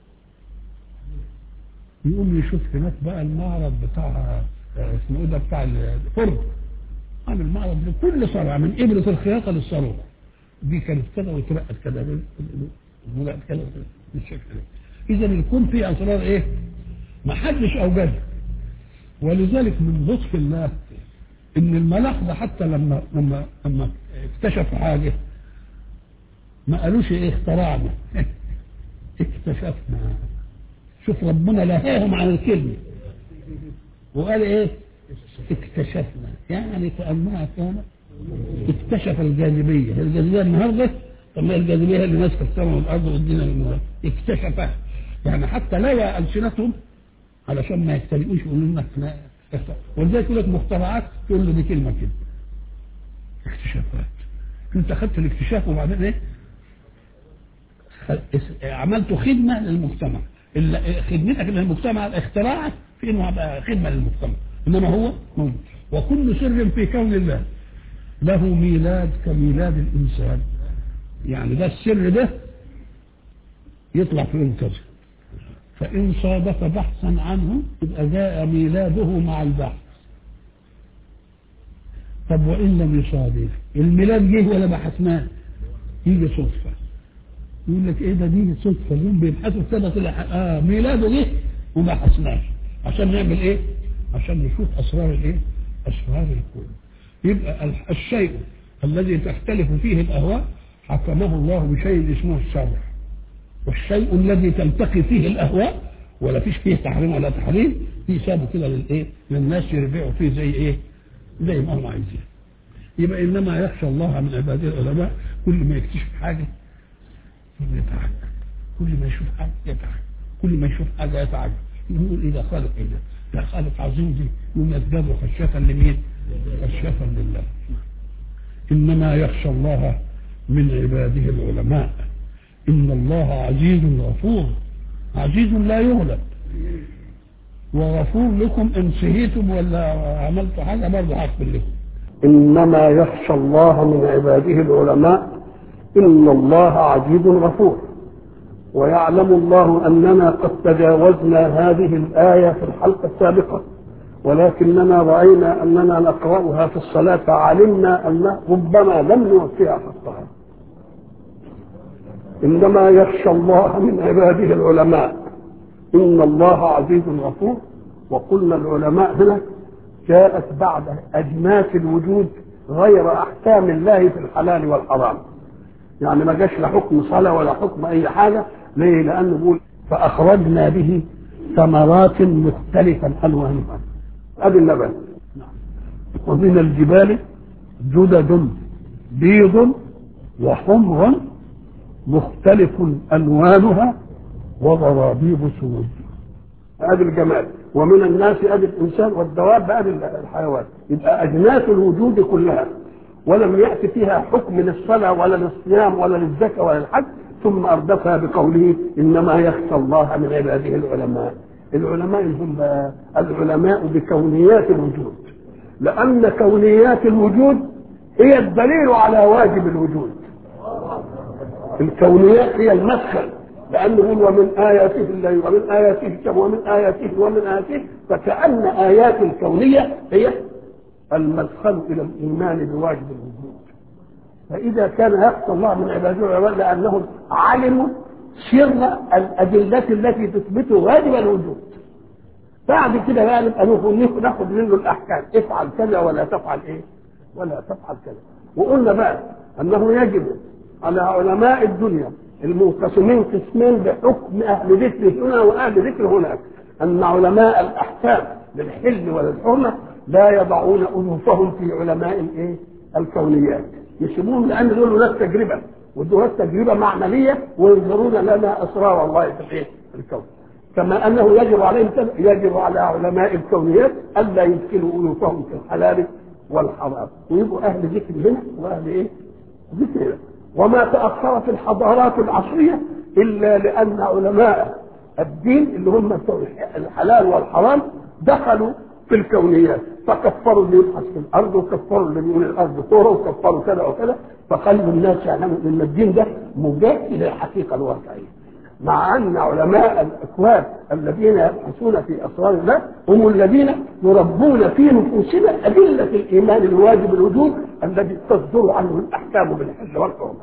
يقوم يشوف هناك بقى المعرض بتاع اسمه ايه ده بتاع الفرن عامل معرض لكل صنعة من إبرة الخياطة للصاروخ دي كانت كذا واترقت كذا وبقت كذا بالشكل ده إذا الكون فيه أسرار إيه؟ ما حدش أوجدها ولذلك من لطف الله ان الملاحظة حتى لما لما لما اكتشفوا حاجة ما قالوش ايه اخترعنا اكتشفنا شوف ربنا لهاهم عن الكلمة وقال ايه اكتشفنا يعني كأنها كانت اكتشف الجاذبية الجاذبية النهاردة طب ما الجاذبية اللي ماسكة السماء والأرض والدنيا اكتشفها يعني حتى لوى ألسنتهم علشان ما يختلقوش يقولوا لنا احنا ولذلك يقول لك مخترعات تقول له دي كلمه كده اكتشافات انت اخذت الاكتشاف وبعدين ايه عملت خدمه للمجتمع خدمتك للمجتمع اختراعك في انه هبقى خدمه للمجتمع انما هو موجود وكل سر في كون الله له ميلاد كميلاد الإنسان يعني ده السر ده يطلع في يوم كذا فإن صادف بحثا عنه يبقى جاء ميلاده مع البحث طب وإن لم يصادف الميلاد جه ولا بحثناه يجي صدفة يقول لك ايه ده دي صدفة اليوم بيبحثوا كده طلع اه ميلاده جه وما بحثناش عشان نعمل ايه؟ عشان نشوف اسرار الايه؟ اسرار الكون يبقى الشيء الذي تختلف فيه الاهواء حكمه الله بشيء اسمه الشرع والشيء الذي تلتقي فيه الاهواء ولا فيش فيه تحريم ولا تحريم في سابه كده للايه؟ للناس يربعوا فيه زي ايه؟ زي ما هم عايزين. يبقى انما يخشى الله من عباده العلماء كل ما يكتشف حاجه يتعجب كل ما يشوف حاجه يتعجب كل ما يشوف حاجه يتعجب يقول ايه ده خالق ايه ده؟ ده خالق عظيم دي يقوم يزداد خشيه لمين؟ خشيه لله. انما يخشى الله من عباده العلماء ان الله عزيز غفور عزيز لا يغلب وغفور لكم ان سهيتم ولا عملتوا حاجه برضه هغفر لكم إنما يخشى الله من عباده العلماء إن الله عزيز غفور ويعلم الله أننا قد تجاوزنا هذه الآية في الحلقة السابقة ولكننا رأينا أننا نقرأها في الصلاة فعلمنا أن ربما لم نوفيها حقها إنما يخشى الله من عباده العلماء إن الله عزيز غفور وقلنا العلماء هنا جاءت بعد أجناس الوجود غير أحكام الله في الحلال والحرام يعني ما جاش لا حكم صلاة ولا حكم أي حاجة ليه؟ لأنه بيقول فأخرجنا به ثمرات مختلفا ألوانها أدي النبات ومن الجبال جدد بيض وحمر مختلف ألوانها وغرابيب سود ادي الجمال ومن الناس ادي الانسان والدواب ادي الحيوان يبقى اجناس الوجود كلها ولم ياتي فيها حكم للصلاه ولا للصيام ولا للزكاه ولا للحج ثم اردفها بقوله انما يخشى الله من عباده العلماء العلماء هم العلماء بكونيات الوجود لان كونيات الوجود هي الدليل على واجب الوجود الكونيات هي المدخل لأنه يقول ومن آياته الليل ومن آياته الشمس ومن آياته ومن آياته فكأن آيات الكونية هي المدخل إلى الإيمان بواجب الوجود فإذا كان يخشى الله من عباده العباد لأنهم علموا سر الأدلة التي تثبت واجب الوجود بعد كده بقى نبقى ناخد منه الأحكام افعل كذا ولا تفعل إيه ولا تفعل كذا وقلنا بقى أنه يجب على علماء الدنيا المنقسمين قسمين بحكم اهل ذكر هنا واهل ذكر هناك ان علماء الاحكام للحل وللحرمه لا يضعون انوفهم في علماء الايه؟ الكونيات يسيبون لان دول ناس تجربه ودول تجربه معمليه وينظرون لنا اسرار الله في الايه؟ الكون كما انه يجب عليهم يجب على علماء الكونيات الا يدخلوا انوفهم في الحلال والحرام ويبقوا اهل ذكر هنا واهل ايه؟ ذكر هنا وما تأخر في الحضارات العصرية إلا لأن علماء الدين اللي هم الحلال والحرام دخلوا في الكونيات فكفروا اللي يبحث في الأرض وكفروا اللي بيقول الأرض كورة وكفروا كذا وكذا فخلوا الناس يعلموا أن الدين ده مجاز إلى الحقيقة الواقعية مع أن علماء الأكوان الذين يبحثون في أسرار الله هم الذين يربون في نفوسنا أدلة الإيمان الواجب الوجود الذي تصدر عنه الأحكام بالحل والحرمة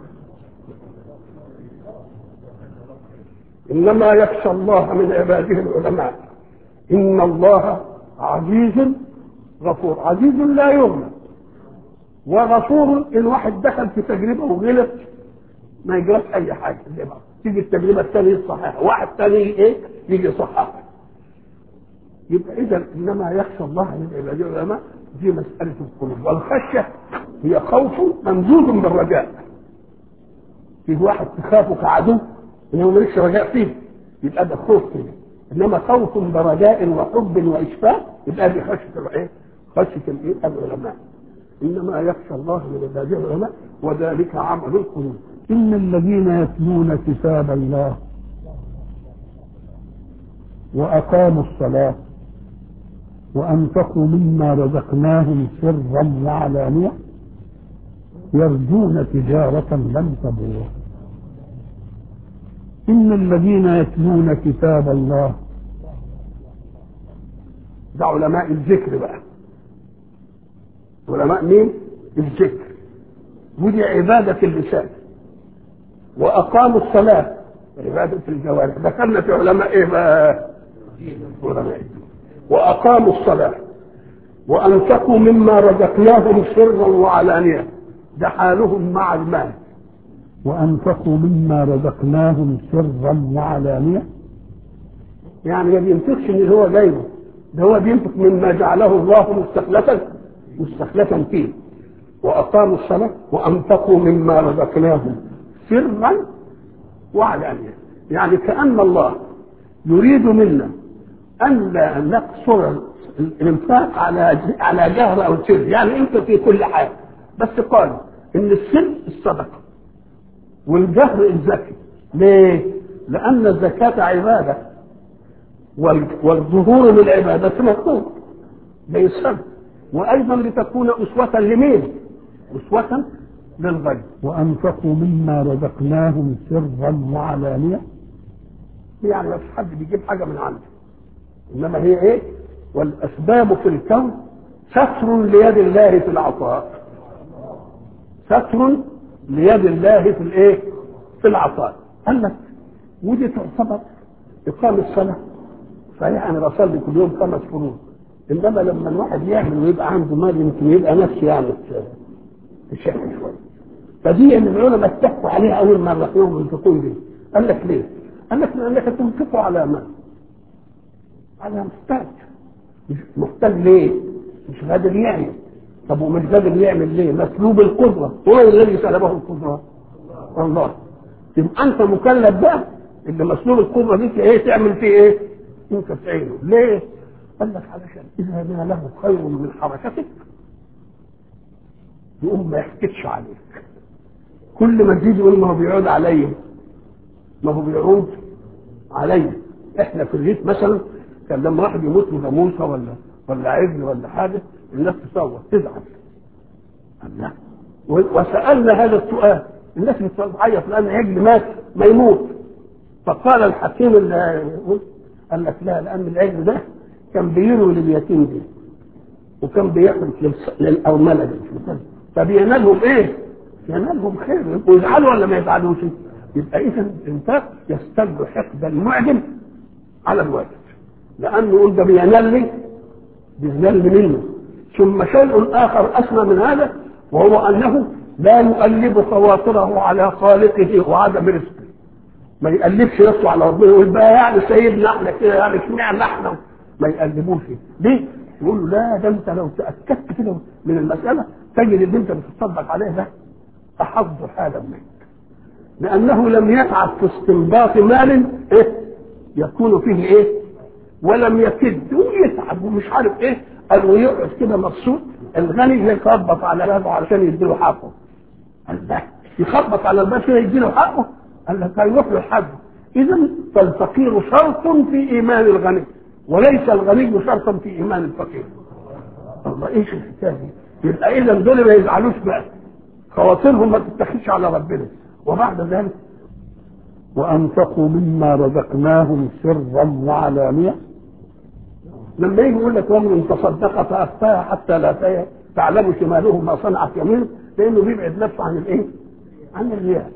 إنما يخشى الله من عباده العلماء إن الله عزيز غفور عزيز لا يغلب وغفور إن واحد دخل في تجربة وغلط ما يجراش أي حاجة تيجي التجربة الثانية صحيحة واحد ثاني إيه يجي صحيحة يبقى إذا إنما يخشى الله من عباده العلماء دي مسألة القلوب والخشية هي خوف ممزوج بالرجاء في واحد تخافه كعدو انه مالكش رجاء فيه يبقى ده خوف كده انما خوف برجاء وحب واشفاق يبقى دي خشيه الايه؟ خشيه الايه؟ العلماء انما يخشى الله من عباده العلماء وذلك عمل القلوب ان الذين يتلون كتاب الله واقاموا الصلاه وانفقوا مما رزقناهم سرا وعلانيه يرجون تجارة لن تبور إن الذين يتلون كتاب الله ده علماء الذكر بقى علماء مين؟ الذكر ودي عبادة اللسان وأقاموا الصلاة عبادة الجوارح دخلنا في علماء إيه بقى؟ علماء الدين وأقاموا الصلاة وأنفقوا مما رزقناهم سرا وعلانية ده حالهم مع المال وأنفقوا مما رزقناهم سرا وعلانية يعني ما بينفقش اللي هو جايبه ده هو بينفق مما جعله الله مستخلفا مستخلفا فيه وأقاموا الصلاة وأنفقوا مما رزقناهم سرا وعلانية يعني كأن الله يريد منا أن لا نقصر الإنفاق على على جهر أو سر يعني أنت في كل حاجة بس قال إن السر الصدقة والجهر الزكي ليه؟ لأن الزكاة عبادة والظهور للعبادة مطلوب بيسر وأيضا لتكون أسوة لمين؟ أسوة للغير وأنفقوا مما رزقناهم سرا وعلانية يعني ما فيش حد بيجيب حاجة من عنده إنما هي إيه؟ والأسباب في الكون ستر ليد الله في العطاء ستر ليد الله في الايه؟ في العطاء قال لك ودي تعتبر إقام الصلاة صحيح أنا بصلي كل يوم خمس فروض إنما لما الواحد يعمل ويبقى عنده مال يمكن يبقى نفسه يعني تشح شوية فدي ان العلماء اتفقوا عليها أول ما رحمهم ينفقون دي قال لك ليه؟ قال لك لأنك تنفقوا على من؟ على محتاج مش محتاج ليه؟ مش قادر يعمل طب ومش قادر يعمل ليه؟ مسلوب القدرة هو الذي سلبه القدرة الله يبقى أنت مكلف بقى اللي مسلوب القدرة دي ايه تعمل فيه ايه؟ انت تعينه ليه؟ قال لك علشان إذا ما له خير من حركتك يقوم ما يحكتش عليك كل ما تزيد يقول ما هو بيعود عليا ما هو بيعود عليا احنا في الريف مثلا كان لما واحد يموت من جاموسه ولا ولا عجل ولا حاجه الناس تصوت تزعل لا وسالنا هذا السؤال الناس بتعيط لان عجل مات ما يموت فقال الحكيم اللي قال لك لا لان العجل ده كان بيروي لليتيم دي وكان بيحرس للارمله دي فبينالهم ايه؟ ينالهم خير يبقوا يزعلوا ولا ما يزعلوش؟ يبقى اذا الانفاق يستلب حقد المعدم على الواجب لانه يقول ده بينال لي بينال منه ثم شيء اخر اسمى من هذا وهو انه لا يقلب خواطره على خالقه وعدم رزقه ما يقلبش نفسه على ربنا يقول بقى يعني سيدنا احنا كده يعني اشمعنى احنا ما يقلبوش ليه؟ يقول له لا ده انت لو تاكدت كده من المساله تجد اللي انت بتتصدق عليه ده احظ حالا منك لانه لم يتعب في استنباط مال إيه؟ يكون فيه ايه ولم يكد ويتعب ومش عارف ايه قال ويقعد كده مبسوط الغني يخبط على بابه علشان يديله حقه قال ده يخبط على الباب كده يديله حقه قال لك هيروح له حقه اذا فالفقير شرط في ايمان الغني وليس الغني شرطا في ايمان الفقير الله ايش الحكايه دي يبقى اذا دول ما يزعلوش بقى خواطرهم ما تتخذش على ربنا وبعد ذلك وأنفقوا مما رزقناهم سرا وعلانية لما يجي يقول لك ومن تصدق فأخفاها حتى لا تعلم شماله ما صنعت يمينه لأنه بيبعد نفسه عن الإيه؟ عن الرياء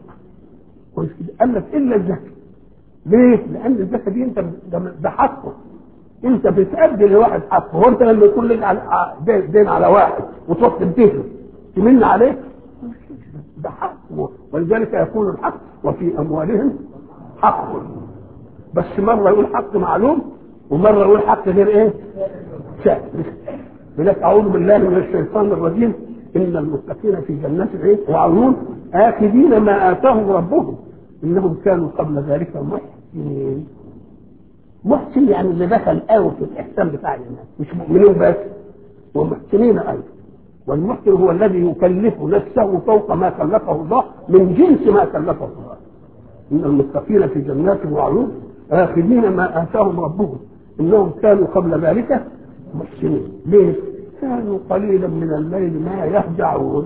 قال لك إلا الزكاة ليه؟ لأن الزكاة دي أنت ده حقه أنت بتأدي لواحد حقه هو أنت لما يكون لك دين على واحد وتروح تديله تمن عليه ده حق ولذلك يكون الحق وفي اموالهم حق بس مره يقول حق معلوم ومره يقول حق غير ايه؟ شاء لذلك اعوذ بالله من الشيطان الرجيم ان المتقين في جنات ايه؟ وعيون اخذين ما اتاهم ربهم انهم كانوا قبل ذلك محسنين محسن يعني اللي دخل قوي في الاحسان بتاع الناس مش مؤمنين بس ومحسنين ايضا والمحسن هو الذي يكلف نفسه فوق ما كلفه الله من جنس ما كلفه الله ان المتقين في جنات وعيون اخذين ما اتاهم ربهم انهم كانوا قبل ذلك محسنين ليه؟ كانوا قليلا من الليل ما يهجعون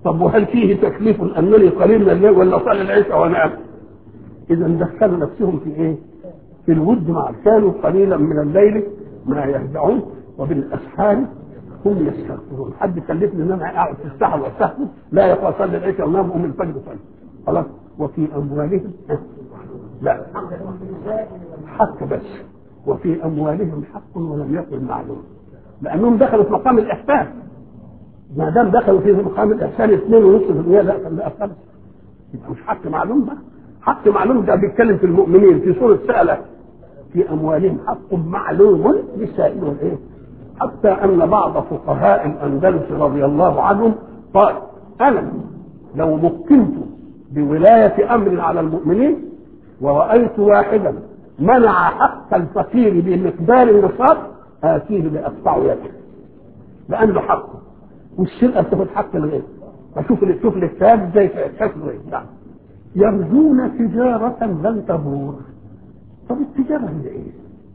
طب وهل فيه تكليف انني قليل من الليل ولا اصلي العشاء وانام؟ اذا دخلوا نفسهم في ايه؟ في الود مع كانوا قليلا من الليل ما يهدعون وبالاسحار هم يستغفرون حد كلفني ان انا اقعد في السحر واستهدف لا يقوى اصلي العشاء وانام ام الفجر صلي خلاص وفي اموالهم لا حق بس وفي اموالهم حق ولم يكن معلوم لانهم دخلوا في مقام الاحسان ما دام دخلوا في مقام الاحسان 2.5% لا لا خمسه يبقى مش حق معلوم بقى حق معلوم ده بيتكلم في المؤمنين في سوره سألة في اموالهم حق معلوم للسائل والايه حتى ان بعض فقهاء الاندلس رضي الله عنهم قال انا لو مكنت بولايه امر على المؤمنين ورايت واحدا منع حق الفقير بمقدار النصاب اتيه لاقطع يده لانه حقه والسرقه تاخد حق الغير اشوف شوف الاجتهاد ازاي شكله ايه نعم يرجون تجارة لن تبور طب التجارة هي ايه؟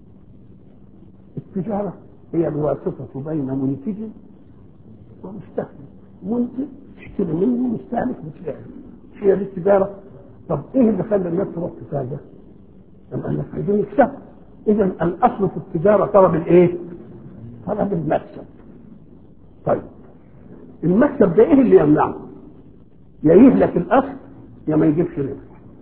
التجارة هي الواسطة بين منتج ومستهلك منتج تشتري منه مستهلك بتبيع هي دي التجارة طب ايه اللي خلى الناس تروح تتاجر؟ لما قال لك عايزين يكسبوا اذا الاصل في التجارة طلب الايه؟ طلب المكسب طيب المكسب ده ايه اللي يمنعه؟ يا يهلك الاصل يا ما يجيبش ربح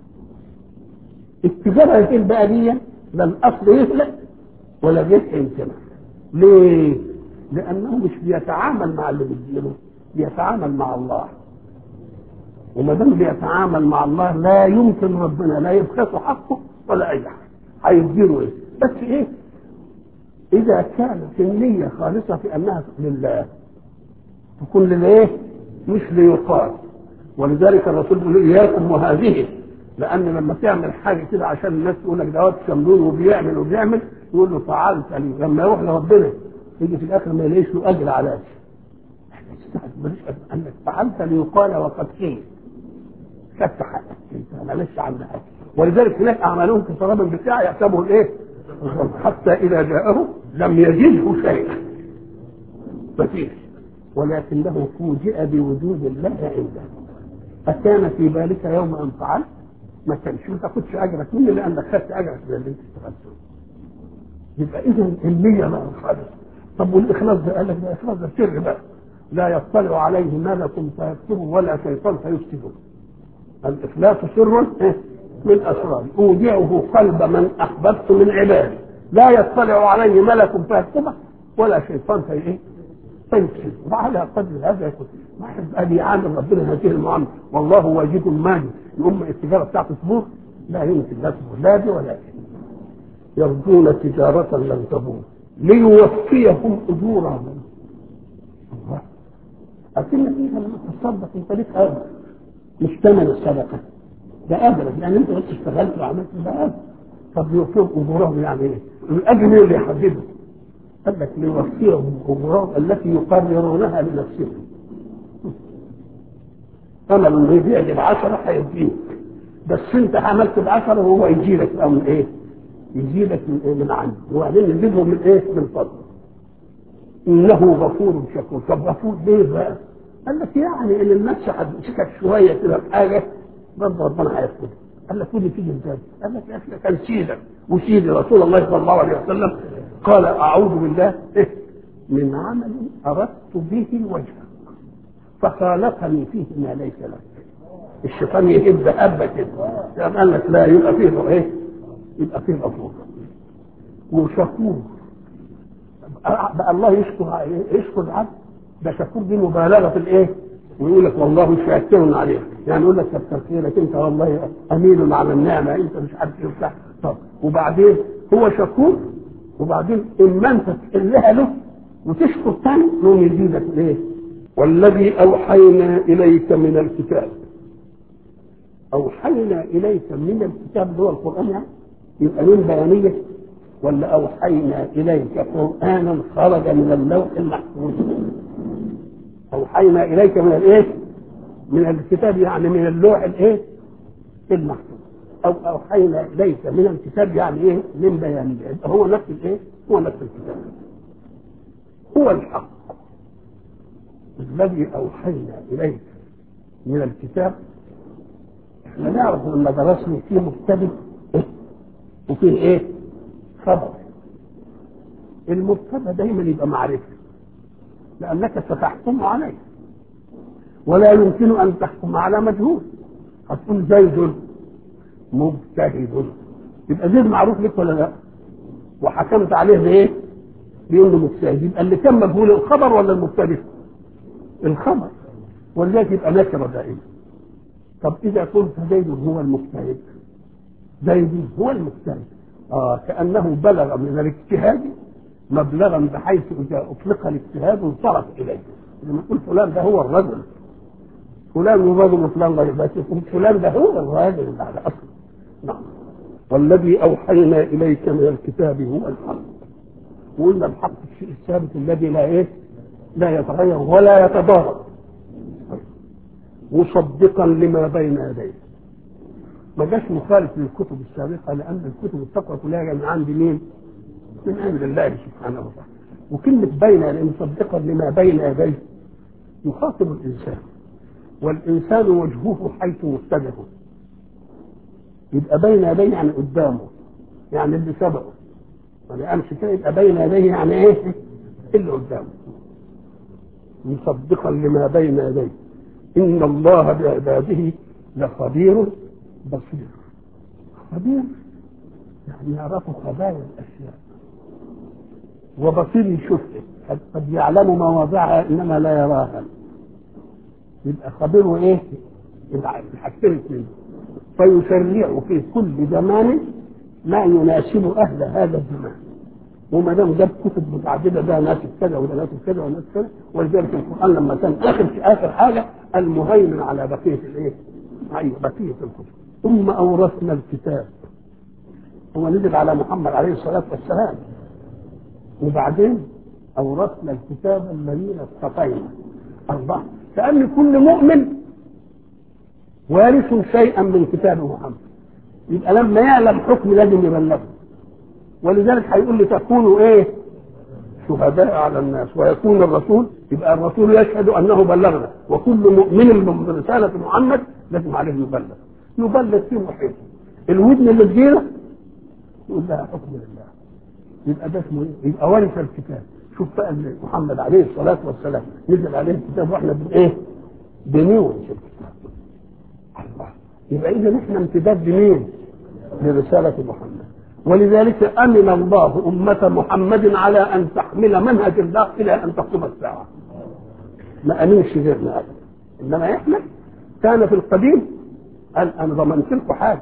التجاره يتم بقى دي لا الاصل يهلك ولا الربح يمتنع ليه؟ لانه مش بيتعامل مع اللي بيديله بيتعامل مع الله وما دام بيتعامل مع الله لا يمكن ربنا لا يبخسه حقه ولا اي حاجه هيديله ايه؟ بس ايه؟ اذا كانت النيه خالصه في انها لله تكون للايه؟ مش ليقال ولذلك الرسول بيقول اياكم وهذه لان لما تعمل حاجه كده عشان الناس تقول لك دوت شملون وبيعمل وبيعمل يقول له فعلت لي لما يروح لربنا يجي في الاخر ما يلاقيش له اجر على ماليش انك فعلت ليقال وقد قيل خدت حقك انت مالكش عند حاجه ولذلك هناك اعمالهم كسراب بتاع يحسبه الايه؟ حتى اذا جاءه لم يجده شيئا مفيش ولكنه فوجئ بوجود الله عنده أكان في ذلك يوم أن فعلت ما كانش ما تاخدش أجرك مني لأنك خدت أجرك من اللي أنت اشتغلته يبقى إذا النية ما خالص طب والإخلاص ده قال لك ده إخلاص ده سر بقى لا يطلع عليه ملك فيكتبه ولا شيطان فيفسده الإخلاص سر من أسرار أودعه قلب من أحببت من عبادي لا يطلع عليه ملك فيكتبه ولا شيطان في إيه؟ فيفسد وعلى قدر هذا يكون واحد قال يعامل ربنا هذه المعامله والله واجد مالي يقوم التجاره بتاعته تبور لا يمكن لا تبور لا دي ولا دي يرجون تجارة لن تبور ليوفيهم أجورهم الله أكنك أنت لما تصدق أنت ليك أجر مش ثمن الصدقة ده أجر لأن أنت بس اشتغلت وعملت ده أجر طب يوفيهم أجورهم يعني إيه؟ الأجر مين اللي يحدده؟ قال لك ليوفيهم أجورهم التي يقررونها لنفسهم أنا لما يبيع لي بعشرة هيديك بس أنت عملت بعشرة وهو يجي لك بقى من إيه؟ يجي لك من إيه؟ من عنده وبعدين يجيبه من إيه؟ من فضله إنه غفور شكور طب غفور ليه بقى؟ قال لك يعني إن النفس هتمسكك شوية كده بحاجة برضه ربنا هياخدها قال لك ودي تيجي ازاي؟ قال لك يا اخي كان سيدك وسيدي رسول الله صلى الله عليه وسلم قال اعوذ بالله إيه؟ من عمل اردت به وجهك فخالفني فيه ما ليس لك الشيطان يهب هبه كده قال لك لا يبقى فيه ايه؟ يبقى فيه غفور وشكور بقى الله يشكر يشكر العبد ده شكور دي مبالغه في الايه؟ ويقول لك والله شاكر عليك يعني يقول لك كتر خيرك انت والله امين على النعمه انت مش عارف ايه وبتاع طب وبعدين هو شكور وبعدين اما انت تقلها له وتشكر تاني يقوم يزيدك الايه؟ والذي اوحينا اليك من الكتاب اوحينا اليك من الكتاب اللي هو القران يعني يبقى من بيانيه ولا اوحينا اليك قرانا خرج من اللوح المحفوظ اوحينا اليك من الايه من الكتاب يعني من اللوح الايه المحفوظ او اوحينا اليك من الكتاب يعني ايه من بيانيه هو نفس الايه هو نفس الكتاب هو الحق الذي اوحينا اليك من الكتاب احنا نعرف لما درسنا فيه مبتدئ وفيه ايه؟ خبر المبتدا دايما يبقى معرفه لانك ستحكم عليه ولا يمكن ان تحكم على مجهول هتقول زيد مجتهد يبقى زيد معروف لك ولا لا وحكمت عليه بايه بيقول له مجتهد يبقى اللي كان مجهول الخبر ولا المبتدئ الخبر ولذلك يبقى نكره دائما طب اذا قلت زيد هو المجتهد زيد هو المجتهد اه كانه بلغ من الاجتهاد مبلغا بحيث اذا اطلق الاجتهاد انصرف اليه لما نقول فلان ده هو الرجل فلان الرجل وفلان غير بس يقول فلان ده هو الراجل اللي على اصله نعم والذي اوحينا اليك من الكتاب هو الحق وقلنا الحق الشيء الثابت الذي لا ايه لا يتغير ولا يتضارب مصدقا لما بين يديه ما جاش مخالف للكتب السابقه لان الكتب السابقه كلها من عند مين؟ من عند الله سبحانه وتعالى وكلمه بين يديه مصدقا لما بين يديه يخاطب الانسان والانسان وجهه حيث متجه يبقى بين يديه يعني قدامه يعني اللي سبقه ما قالش كده يبقى بين يديه يعني ايه؟ اللي قدامه مصدقا لما بين يديه ان الله بعباده لخبير بصير خبير يعني يعرف خبايا الاشياء وبصير يشوفها قد يعلم مواضعها انما لا يراها يبقى خبير وايه؟ يبقى الحاجتين اثنين فيشرع في كل زمان ما يناسب اهل هذا الزمان وما دام جاب كتب متعدده ده ناس كذا وده ناس كذا وناس كذا ولذلك القران لما كان اخر في اخر حاجه المهيمن على بقيه الايه؟ ايوه بقيه الكتب ثم اورثنا الكتاب هو نزل على محمد عليه الصلاه والسلام وبعدين اورثنا الكتاب الذين اصطفينا الله كان كل مؤمن وارث شيئا من كتاب محمد يبقى لما يعلم حكم لازم يبلغه ولذلك هيقول لتكونوا ايه شهداء على الناس ويكون الرسول يبقى الرسول يشهد انه بلغنا وكل مؤمن برساله محمد لازم عليه يبلغ يبلغ في محيطه الودن اللي تجيله يقول لها حكم لله يبقى ده اسمه ايه؟ يبقى ورث الكتاب شوف بقى محمد عليه الصلاه والسلام نزل عليه الكتاب واحنا بن ايه؟ بنورث الكتاب الله يبقى اذا احنا امتداد لمين؟ لرساله محمد ولذلك امن الله امه محمد على ان تحمل منهج الله الى ان تقوم الساعه ما امنش غيرنا ابدا انما احنا كان في القديم قال انا ضمنت لكم حاجه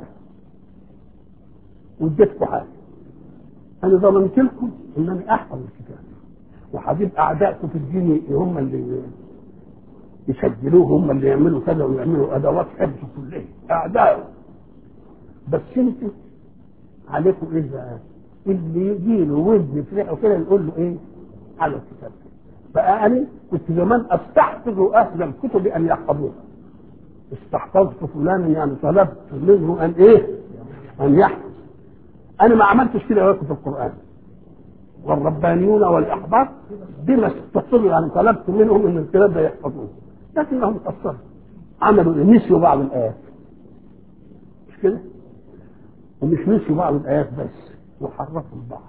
واديتكم حاجه انا ضمنت لكم انني احفظ الكتاب وهجيب اعدائكم في الدين هم اللي يسجلوه هم اللي يعملوا كذا ويعملوا ادوات حفظ كلها اعدائه بس انتوا عليكم ايه بقى؟ اللي يجي له ودن يفرحه كده نقول له ايه؟ على الكتاب بقى انا كنت زمان استحفظ اهل الكتب ان يحفظوها استحفظت فلانا يعني طلبت منه ان ايه؟ ان يحفظ انا ما عملتش كده في القران والربانيون والاحبار بما استطروا يعني طلبت منهم ان الكتاب ده يحفظوه لكنهم قصروا عملوا نسيوا بعض الايات مش كده؟ ومش نسيوا بعض الايات بس وحرفوا البعض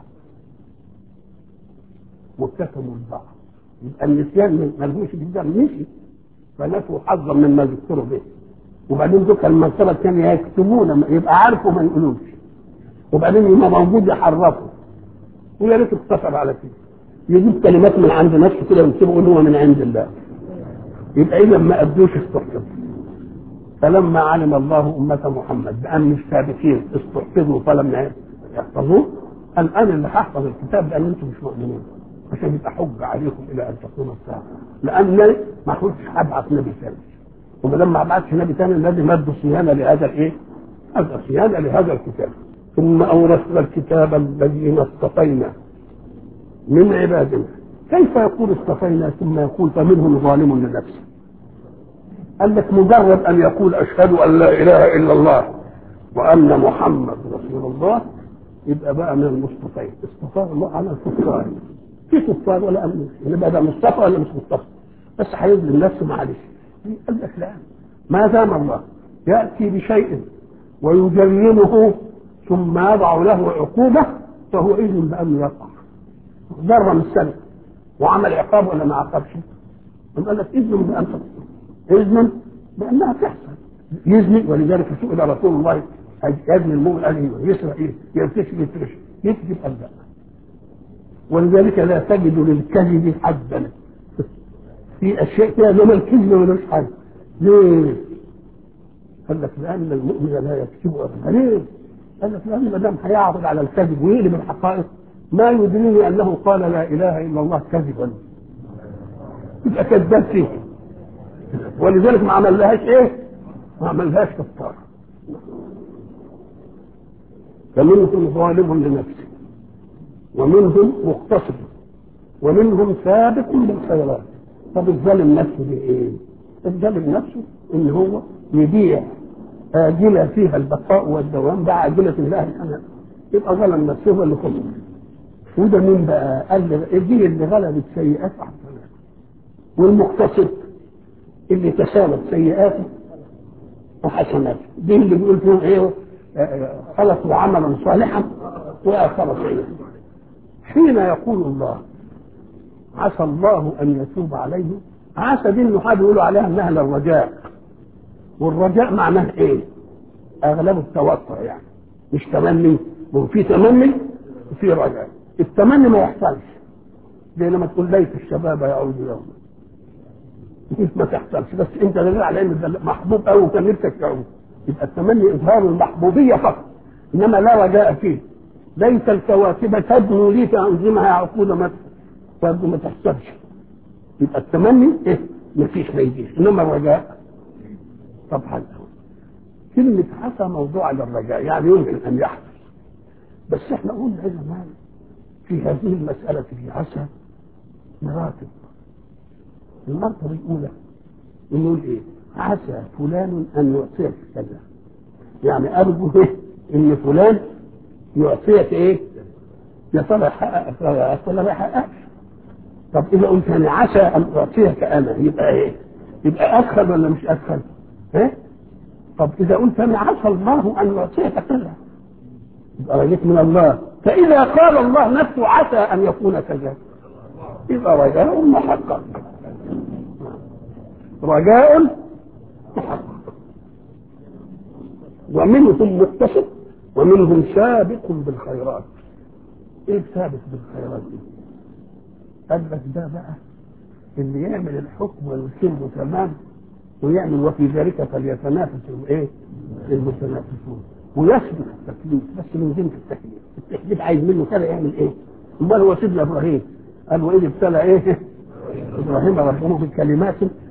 وكتموا البعض يبقى النسيان ملهوش جدا نسي فنسوا حظا مما ذكروا به وبعدين ذكر المرتبه الثانيه يكتمون يبقى عارفوا ما يقولوش وبعدين يبقى موجود يحرفوا ويا ريت اقتصر على كده يجيب كلمات من عند نفسه كده ويكتبه يقول هو من عند الله يبقى اذا ما ادوش استحفظ فلما علم الله أمة محمد بأن السابقين استحفظوا فلم يحفظوه قال أنا اللي هحفظ الكتاب لأن أنتم مش مؤمنين عشان يبقى حجة عليكم إلى أن تقوم الساعة لأن ما كنتش هبعث نبي ثاني وما دام ما بعتش نبي ثاني لازم أدوا صيانة لهذا الإيه؟ أدوا صيانة لهذا الكتاب ثم أورثنا الكتاب الذين اصطفينا من عبادنا كيف يقول اصطفينا ثم يقول فمنهم ظالم لنفسه قال لك مجرد ان يقول اشهد ان لا اله الا الله وان محمد رسول الله يبقى بقى من المصطفين اصطفى الله على الكفار في كفار ولا امن يبقى ده مصطفى ولا مش مصطفى بس هيظلم نفسه معلش قال لك لا ما دام الله يأتي بشيء ويجرمه ثم يضع له عقوبة فهو إذن بأنه يقع ضرب من السنة وعمل عقاب ولا ما عاقبش قال لك إذن بأن تقع إذن بأنها تحصل يزني ولذلك سئل رسول الله يزني المؤمن قال ايه يسرع ايه يرتش يترش يكذب قال لا ولذلك لا تجد للكذب حدا في اشياء كده زي ما الكذب ملوش حد ليه؟ قال لك لان المؤمن لا يكذب ابدا ليه؟ قال لك لان ما دام هيعرض على الكذب ويقلب الحقائق ما يدريني انه قال لا اله الا الله كذبا يبقى كذاب فيه ولذلك ما عملهاش ايه؟ ما عملهاش كفاره فمنهم ظالم لنفسه ومنهم مقتصد ومنهم سابق بالخيرات طب الظالم نفسه دي ايه؟ الظالم نفسه ان هو يبيع آجلة فيها البقاء والدوام بعاجلة الله الحنان يبقى ظلم نفسه هو اللي خسر وده مين بقى؟ قال لي دي اللي غلبت سيئات حسنات والمقتصد اللي تساوت سيئاته وحسناته دي اللي بيقول فيهم ايه خلقوا عملا صالحا واخر سيئا حين يقول الله عسى الله ان يتوب عليه عسى دي النحاة بيقولوا عليها انها للرجاء والرجاء معناه ايه؟ اغلبه التوقع يعني مش تمني وفي تمني وفي رجاء التمني ما يحصلش زي لما تقول ليت الشباب يعود يوما ما تحصلش بس انت دليل على ان ده محبوب قوي وكان نفسك تعود يبقى التمني اظهار المحبوبيه فقط انما لا رجاء فيه ليس الكواكب تدنو لي فانزمها عقود ما برضه ما تحصلش يبقى التمني ايه ما فيش ما يجيش انما الرجاء طبعا كلمة حسى موضوع للرجاء يعني يمكن ان يحدث بس احنا قلنا يا زمان في هذه المسألة في عسى مراتب المرتبة الأولى نقول إيه؟ عسى فلان أن يعطيك كذا يعني أرجو إيه؟ إن فلان يعطيك إيه؟ يا ترى يحقق ولا ما يحققش؟ طب إذا قلت أنا عسى أن أعطيك أنا يبقى إيه؟ يبقى أدخل ولا مش أدخل؟ إيه؟ طب إذا قلت أنا عسى الله أن يعطيك كذا يبقى رجيت من الله فإذا قال الله نفسه عسى أن يكون كذا يبقى رجاء محقق رجاء محقق ومنهم مقتصد ومنهم سابق بالخيرات ايه سابق بالخيرات دي قال لك ده بقى اللي يعمل الحكم ويتم تمام ويعمل وفي ذلك فليتنافس الايه المتنافسون ويسبق التكليف بس من جنس التكليف التكليف عايز منه كده يعمل ايه امال هو سيدنا ابراهيم قال واذ ابتلى ايه ابراهيم ربه بكلمات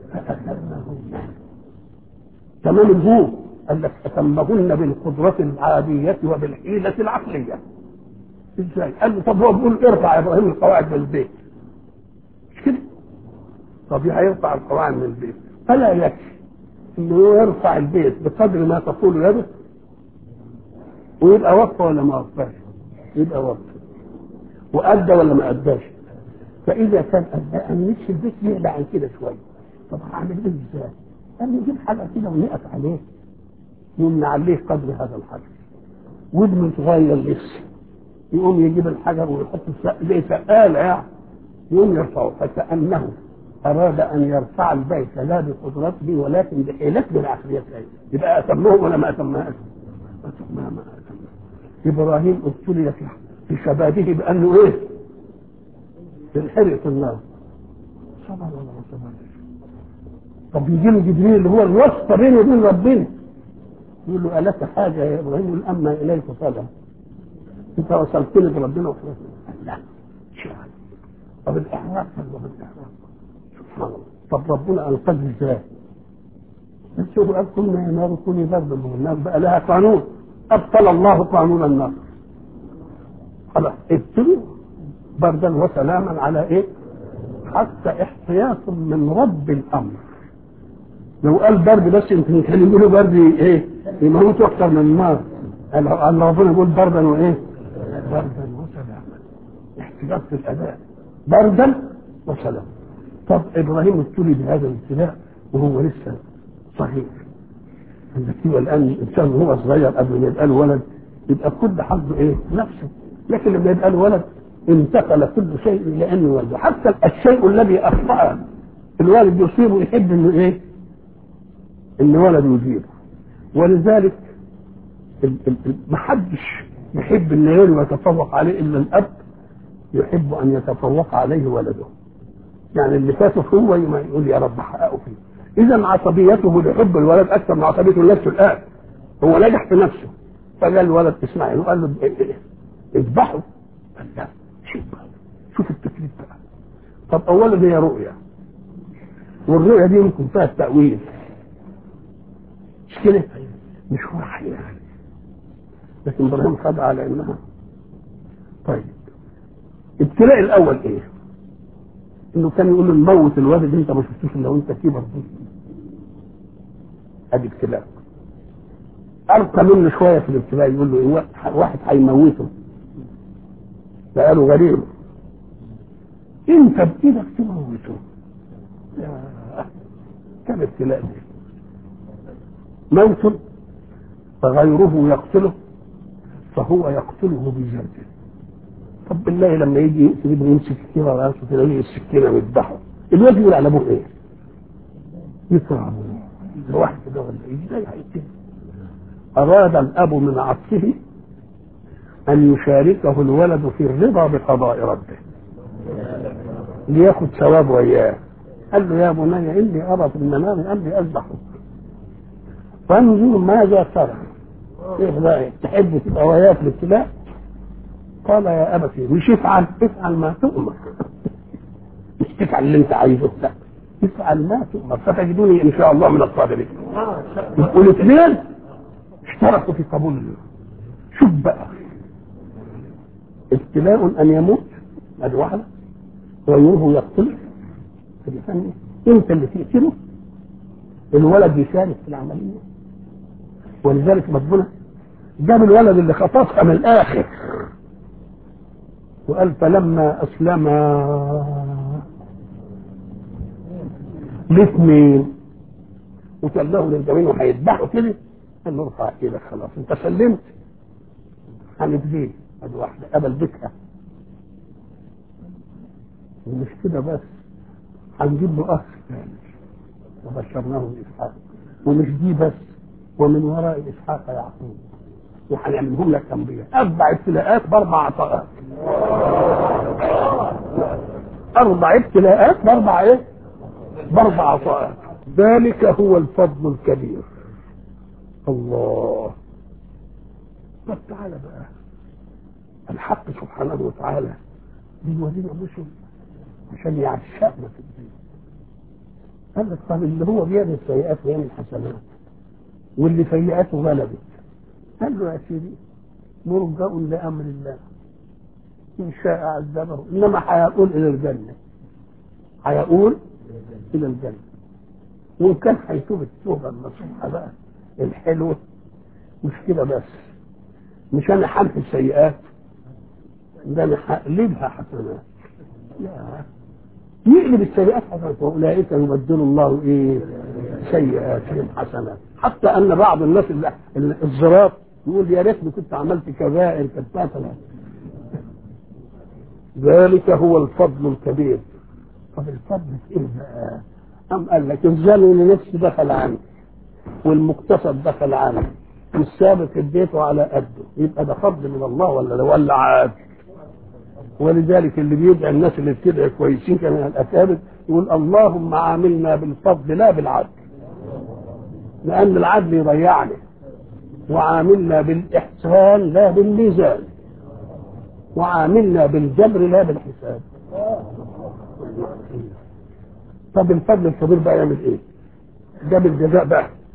تمام الهو قال لك اتمهن بالقدرة العادية وبالحيلة العقلية ازاي؟ قال له طب هو بيقول ارفع يا ابراهيم القواعد من البيت مش كده؟ طب هيرفع القواعد من البيت فلا يكفي انه يرفع البيت بقدر ما تقول يده ويبقى وقفه ولا ما وقفش يبقى وقفه وادى ولا ما اداش فاذا كان ادى ان نفس البيت يعلى عن كده شويه طب هعمل ايه ازاي؟ قال لي جيب حاجه كده ونقف عليه يمنع عليه قدر هذا الحجر وابنه صغير لسه يقوم يجيب الحجر ويحط زي سقاله يعني يقوم يرفعه فكانه اراد ان يرفع البيت لا بقدرته ولكن بحيلته العقليه يبقى اتمه ولا ما اتمهاش؟ ما ما اتمه ابراهيم ابتلي في شبابه بانه ايه؟ انحرق النار صبر ولا ما صبرش طب يجي له جبريل اللي هو الواسطه بينه وبين ربنا يقول له ألك حاجه يا ابراهيم يقول اما اليك صلى انت وصلتني بربنا وخلاص لا شو طب الاحراق طب الاحراق سبحان الله طب ربنا انقذ ازاي؟ شوفوا قال كنا يا نار كوني بردا النار بقى لها قانون ابطل الله قانون النار خلاص ابتلوا بردا وسلاما على ايه؟ حتى احتياط من رب الامر لو قال برد بس يمكن كان يقولوا برد ايه؟ يموتوا اكثر من النار قال ربنا يقول بردا وايه؟ بردا وسلاما احتياط في الاداء بردا وسلاما طب ابراهيم ابتلي بهذا الابتلاء وهو لسه صغير التي والان الانسان وهو صغير قبل ما يبقى له ولد يبقى كل حظه ايه؟ نفسه لكن لما يبقى له ولد انتقل كل شيء الى ان يولده حتى الشيء الذي اخطا الوالد يصيبه يحب انه ايه؟ ان ولده يجيبه ولذلك ما حدش يحب ان ولده يتفوق عليه الا الاب يحب ان يتفوق عليه ولده يعني اللي فاته هو يقول يا رب حققه فيه اذا عصبيته لحب الولد اكثر من عصبيته لنفسه الان هو نجح في نفسه فقال الولد اسماعيل وقال له اذبحه قال لا شوف شوف التكليف بقى طب اولا هي رؤيه والرؤيه دي يمكن فيها التاويل مش كده مش وحي يعني لكن ابراهيم خد على انها طيب ابتلاء الاول ايه انه كان يقول له نموت الولد انت ما شفتوش الا وانت كبر ادي ابتلاء ارقى منه شويه في الابتلاء يقول له إيه واحد هيموته فقالوا غريب انت بايدك تموته كان ابتلاء دي موت فغيره يقتله فهو يقتله بذاته طب بالله لما يجي يقتل ابنه يمسك كده راسه كده يجي السكينه ويذبحه الواد يقول على ابوه ايه؟ يطلع ابوه واحد كده ولا ايه؟ ازاي هيقتل؟ اراد الاب من عطفه ان يشاركه الولد في الرضا بقضاء ربه لياخذ ثواب وياه قال له يا بني اني ارى في المنام اني اذبحك فانظر ماذا ترى ايه بقى تحب تبقى وياه في الابتلاء قال يا ابتي مش افعل افعل ما تؤمر مش تفعل اللي انت عايزه لا افعل ما تؤمر فتجدوني ان شاء الله من الصابرين والاثنين اشتركوا في قبول شوف بقى ابتلاء ان يموت ادي واحده غيره يقتله فبيسمي انت اللي تقتله الولد يشارك في العمليه ولذلك ربنا جاب الولد اللي خطفها من الاخر وقال فلما اسلم الاثنين وسلمه للجميع وهيذبحوا كده قال له ارفع ايدك خلاص انت سلمت هنبذيه ادي واحده قبل بكها ومش كده بس هنجيب له اخ ثاني وبشرناه باسحاق ومش دي بس ومن وراء اسحاق يعقوب وهنعملهم لك انبياء اربع ابتلاءات باربع عطاءات اربع ابتلاءات باربع ايه؟ باربع عطاءات ذلك هو الفضل الكبير الله طب تعالى بقى الحق سبحانه وتعالى بيورينا رسل عشان يعشقنا في الدين قال لك طب اللي هو بيعمل سيئات ويعمل حسنات واللي سيئاته غلبت قال له يا سيدي مرجع لامر الله ان شاء عذبه انما هيقول الى الجنه هيقول الى الجنه وان كان هيتوب التوبه النصوحه بقى الحلوه مش كده بس مش انا حمل السيئات ده انا هقلبها حسنات لا يقلب السيئات حسنات واولئك يبدل الله ايه سيئاتهم حسنات حتى ان بعض الناس اللي الزراط يقول يا ريتني كنت عملت كبائر كانت مثلا ذلك هو الفضل الكبير طب الفضل في ايه بقى؟ أم قال لك الزاني لنفسه دخل عنه والمقتصد دخل عنه والسابق اديته على قده يبقى ده فضل من الله ولا ولا عاد ولذلك اللي بيدعي الناس اللي بتدعي كويسين كان من الاكابر يقول اللهم عاملنا بالفضل لا بالعدل لان العدل يضيعني وعاملنا بالاحسان لا بالميزان وعاملنا بالجبر لا بالحساب طب الفضل الكبير بقى يعمل ايه؟ جاب الجزاء بقى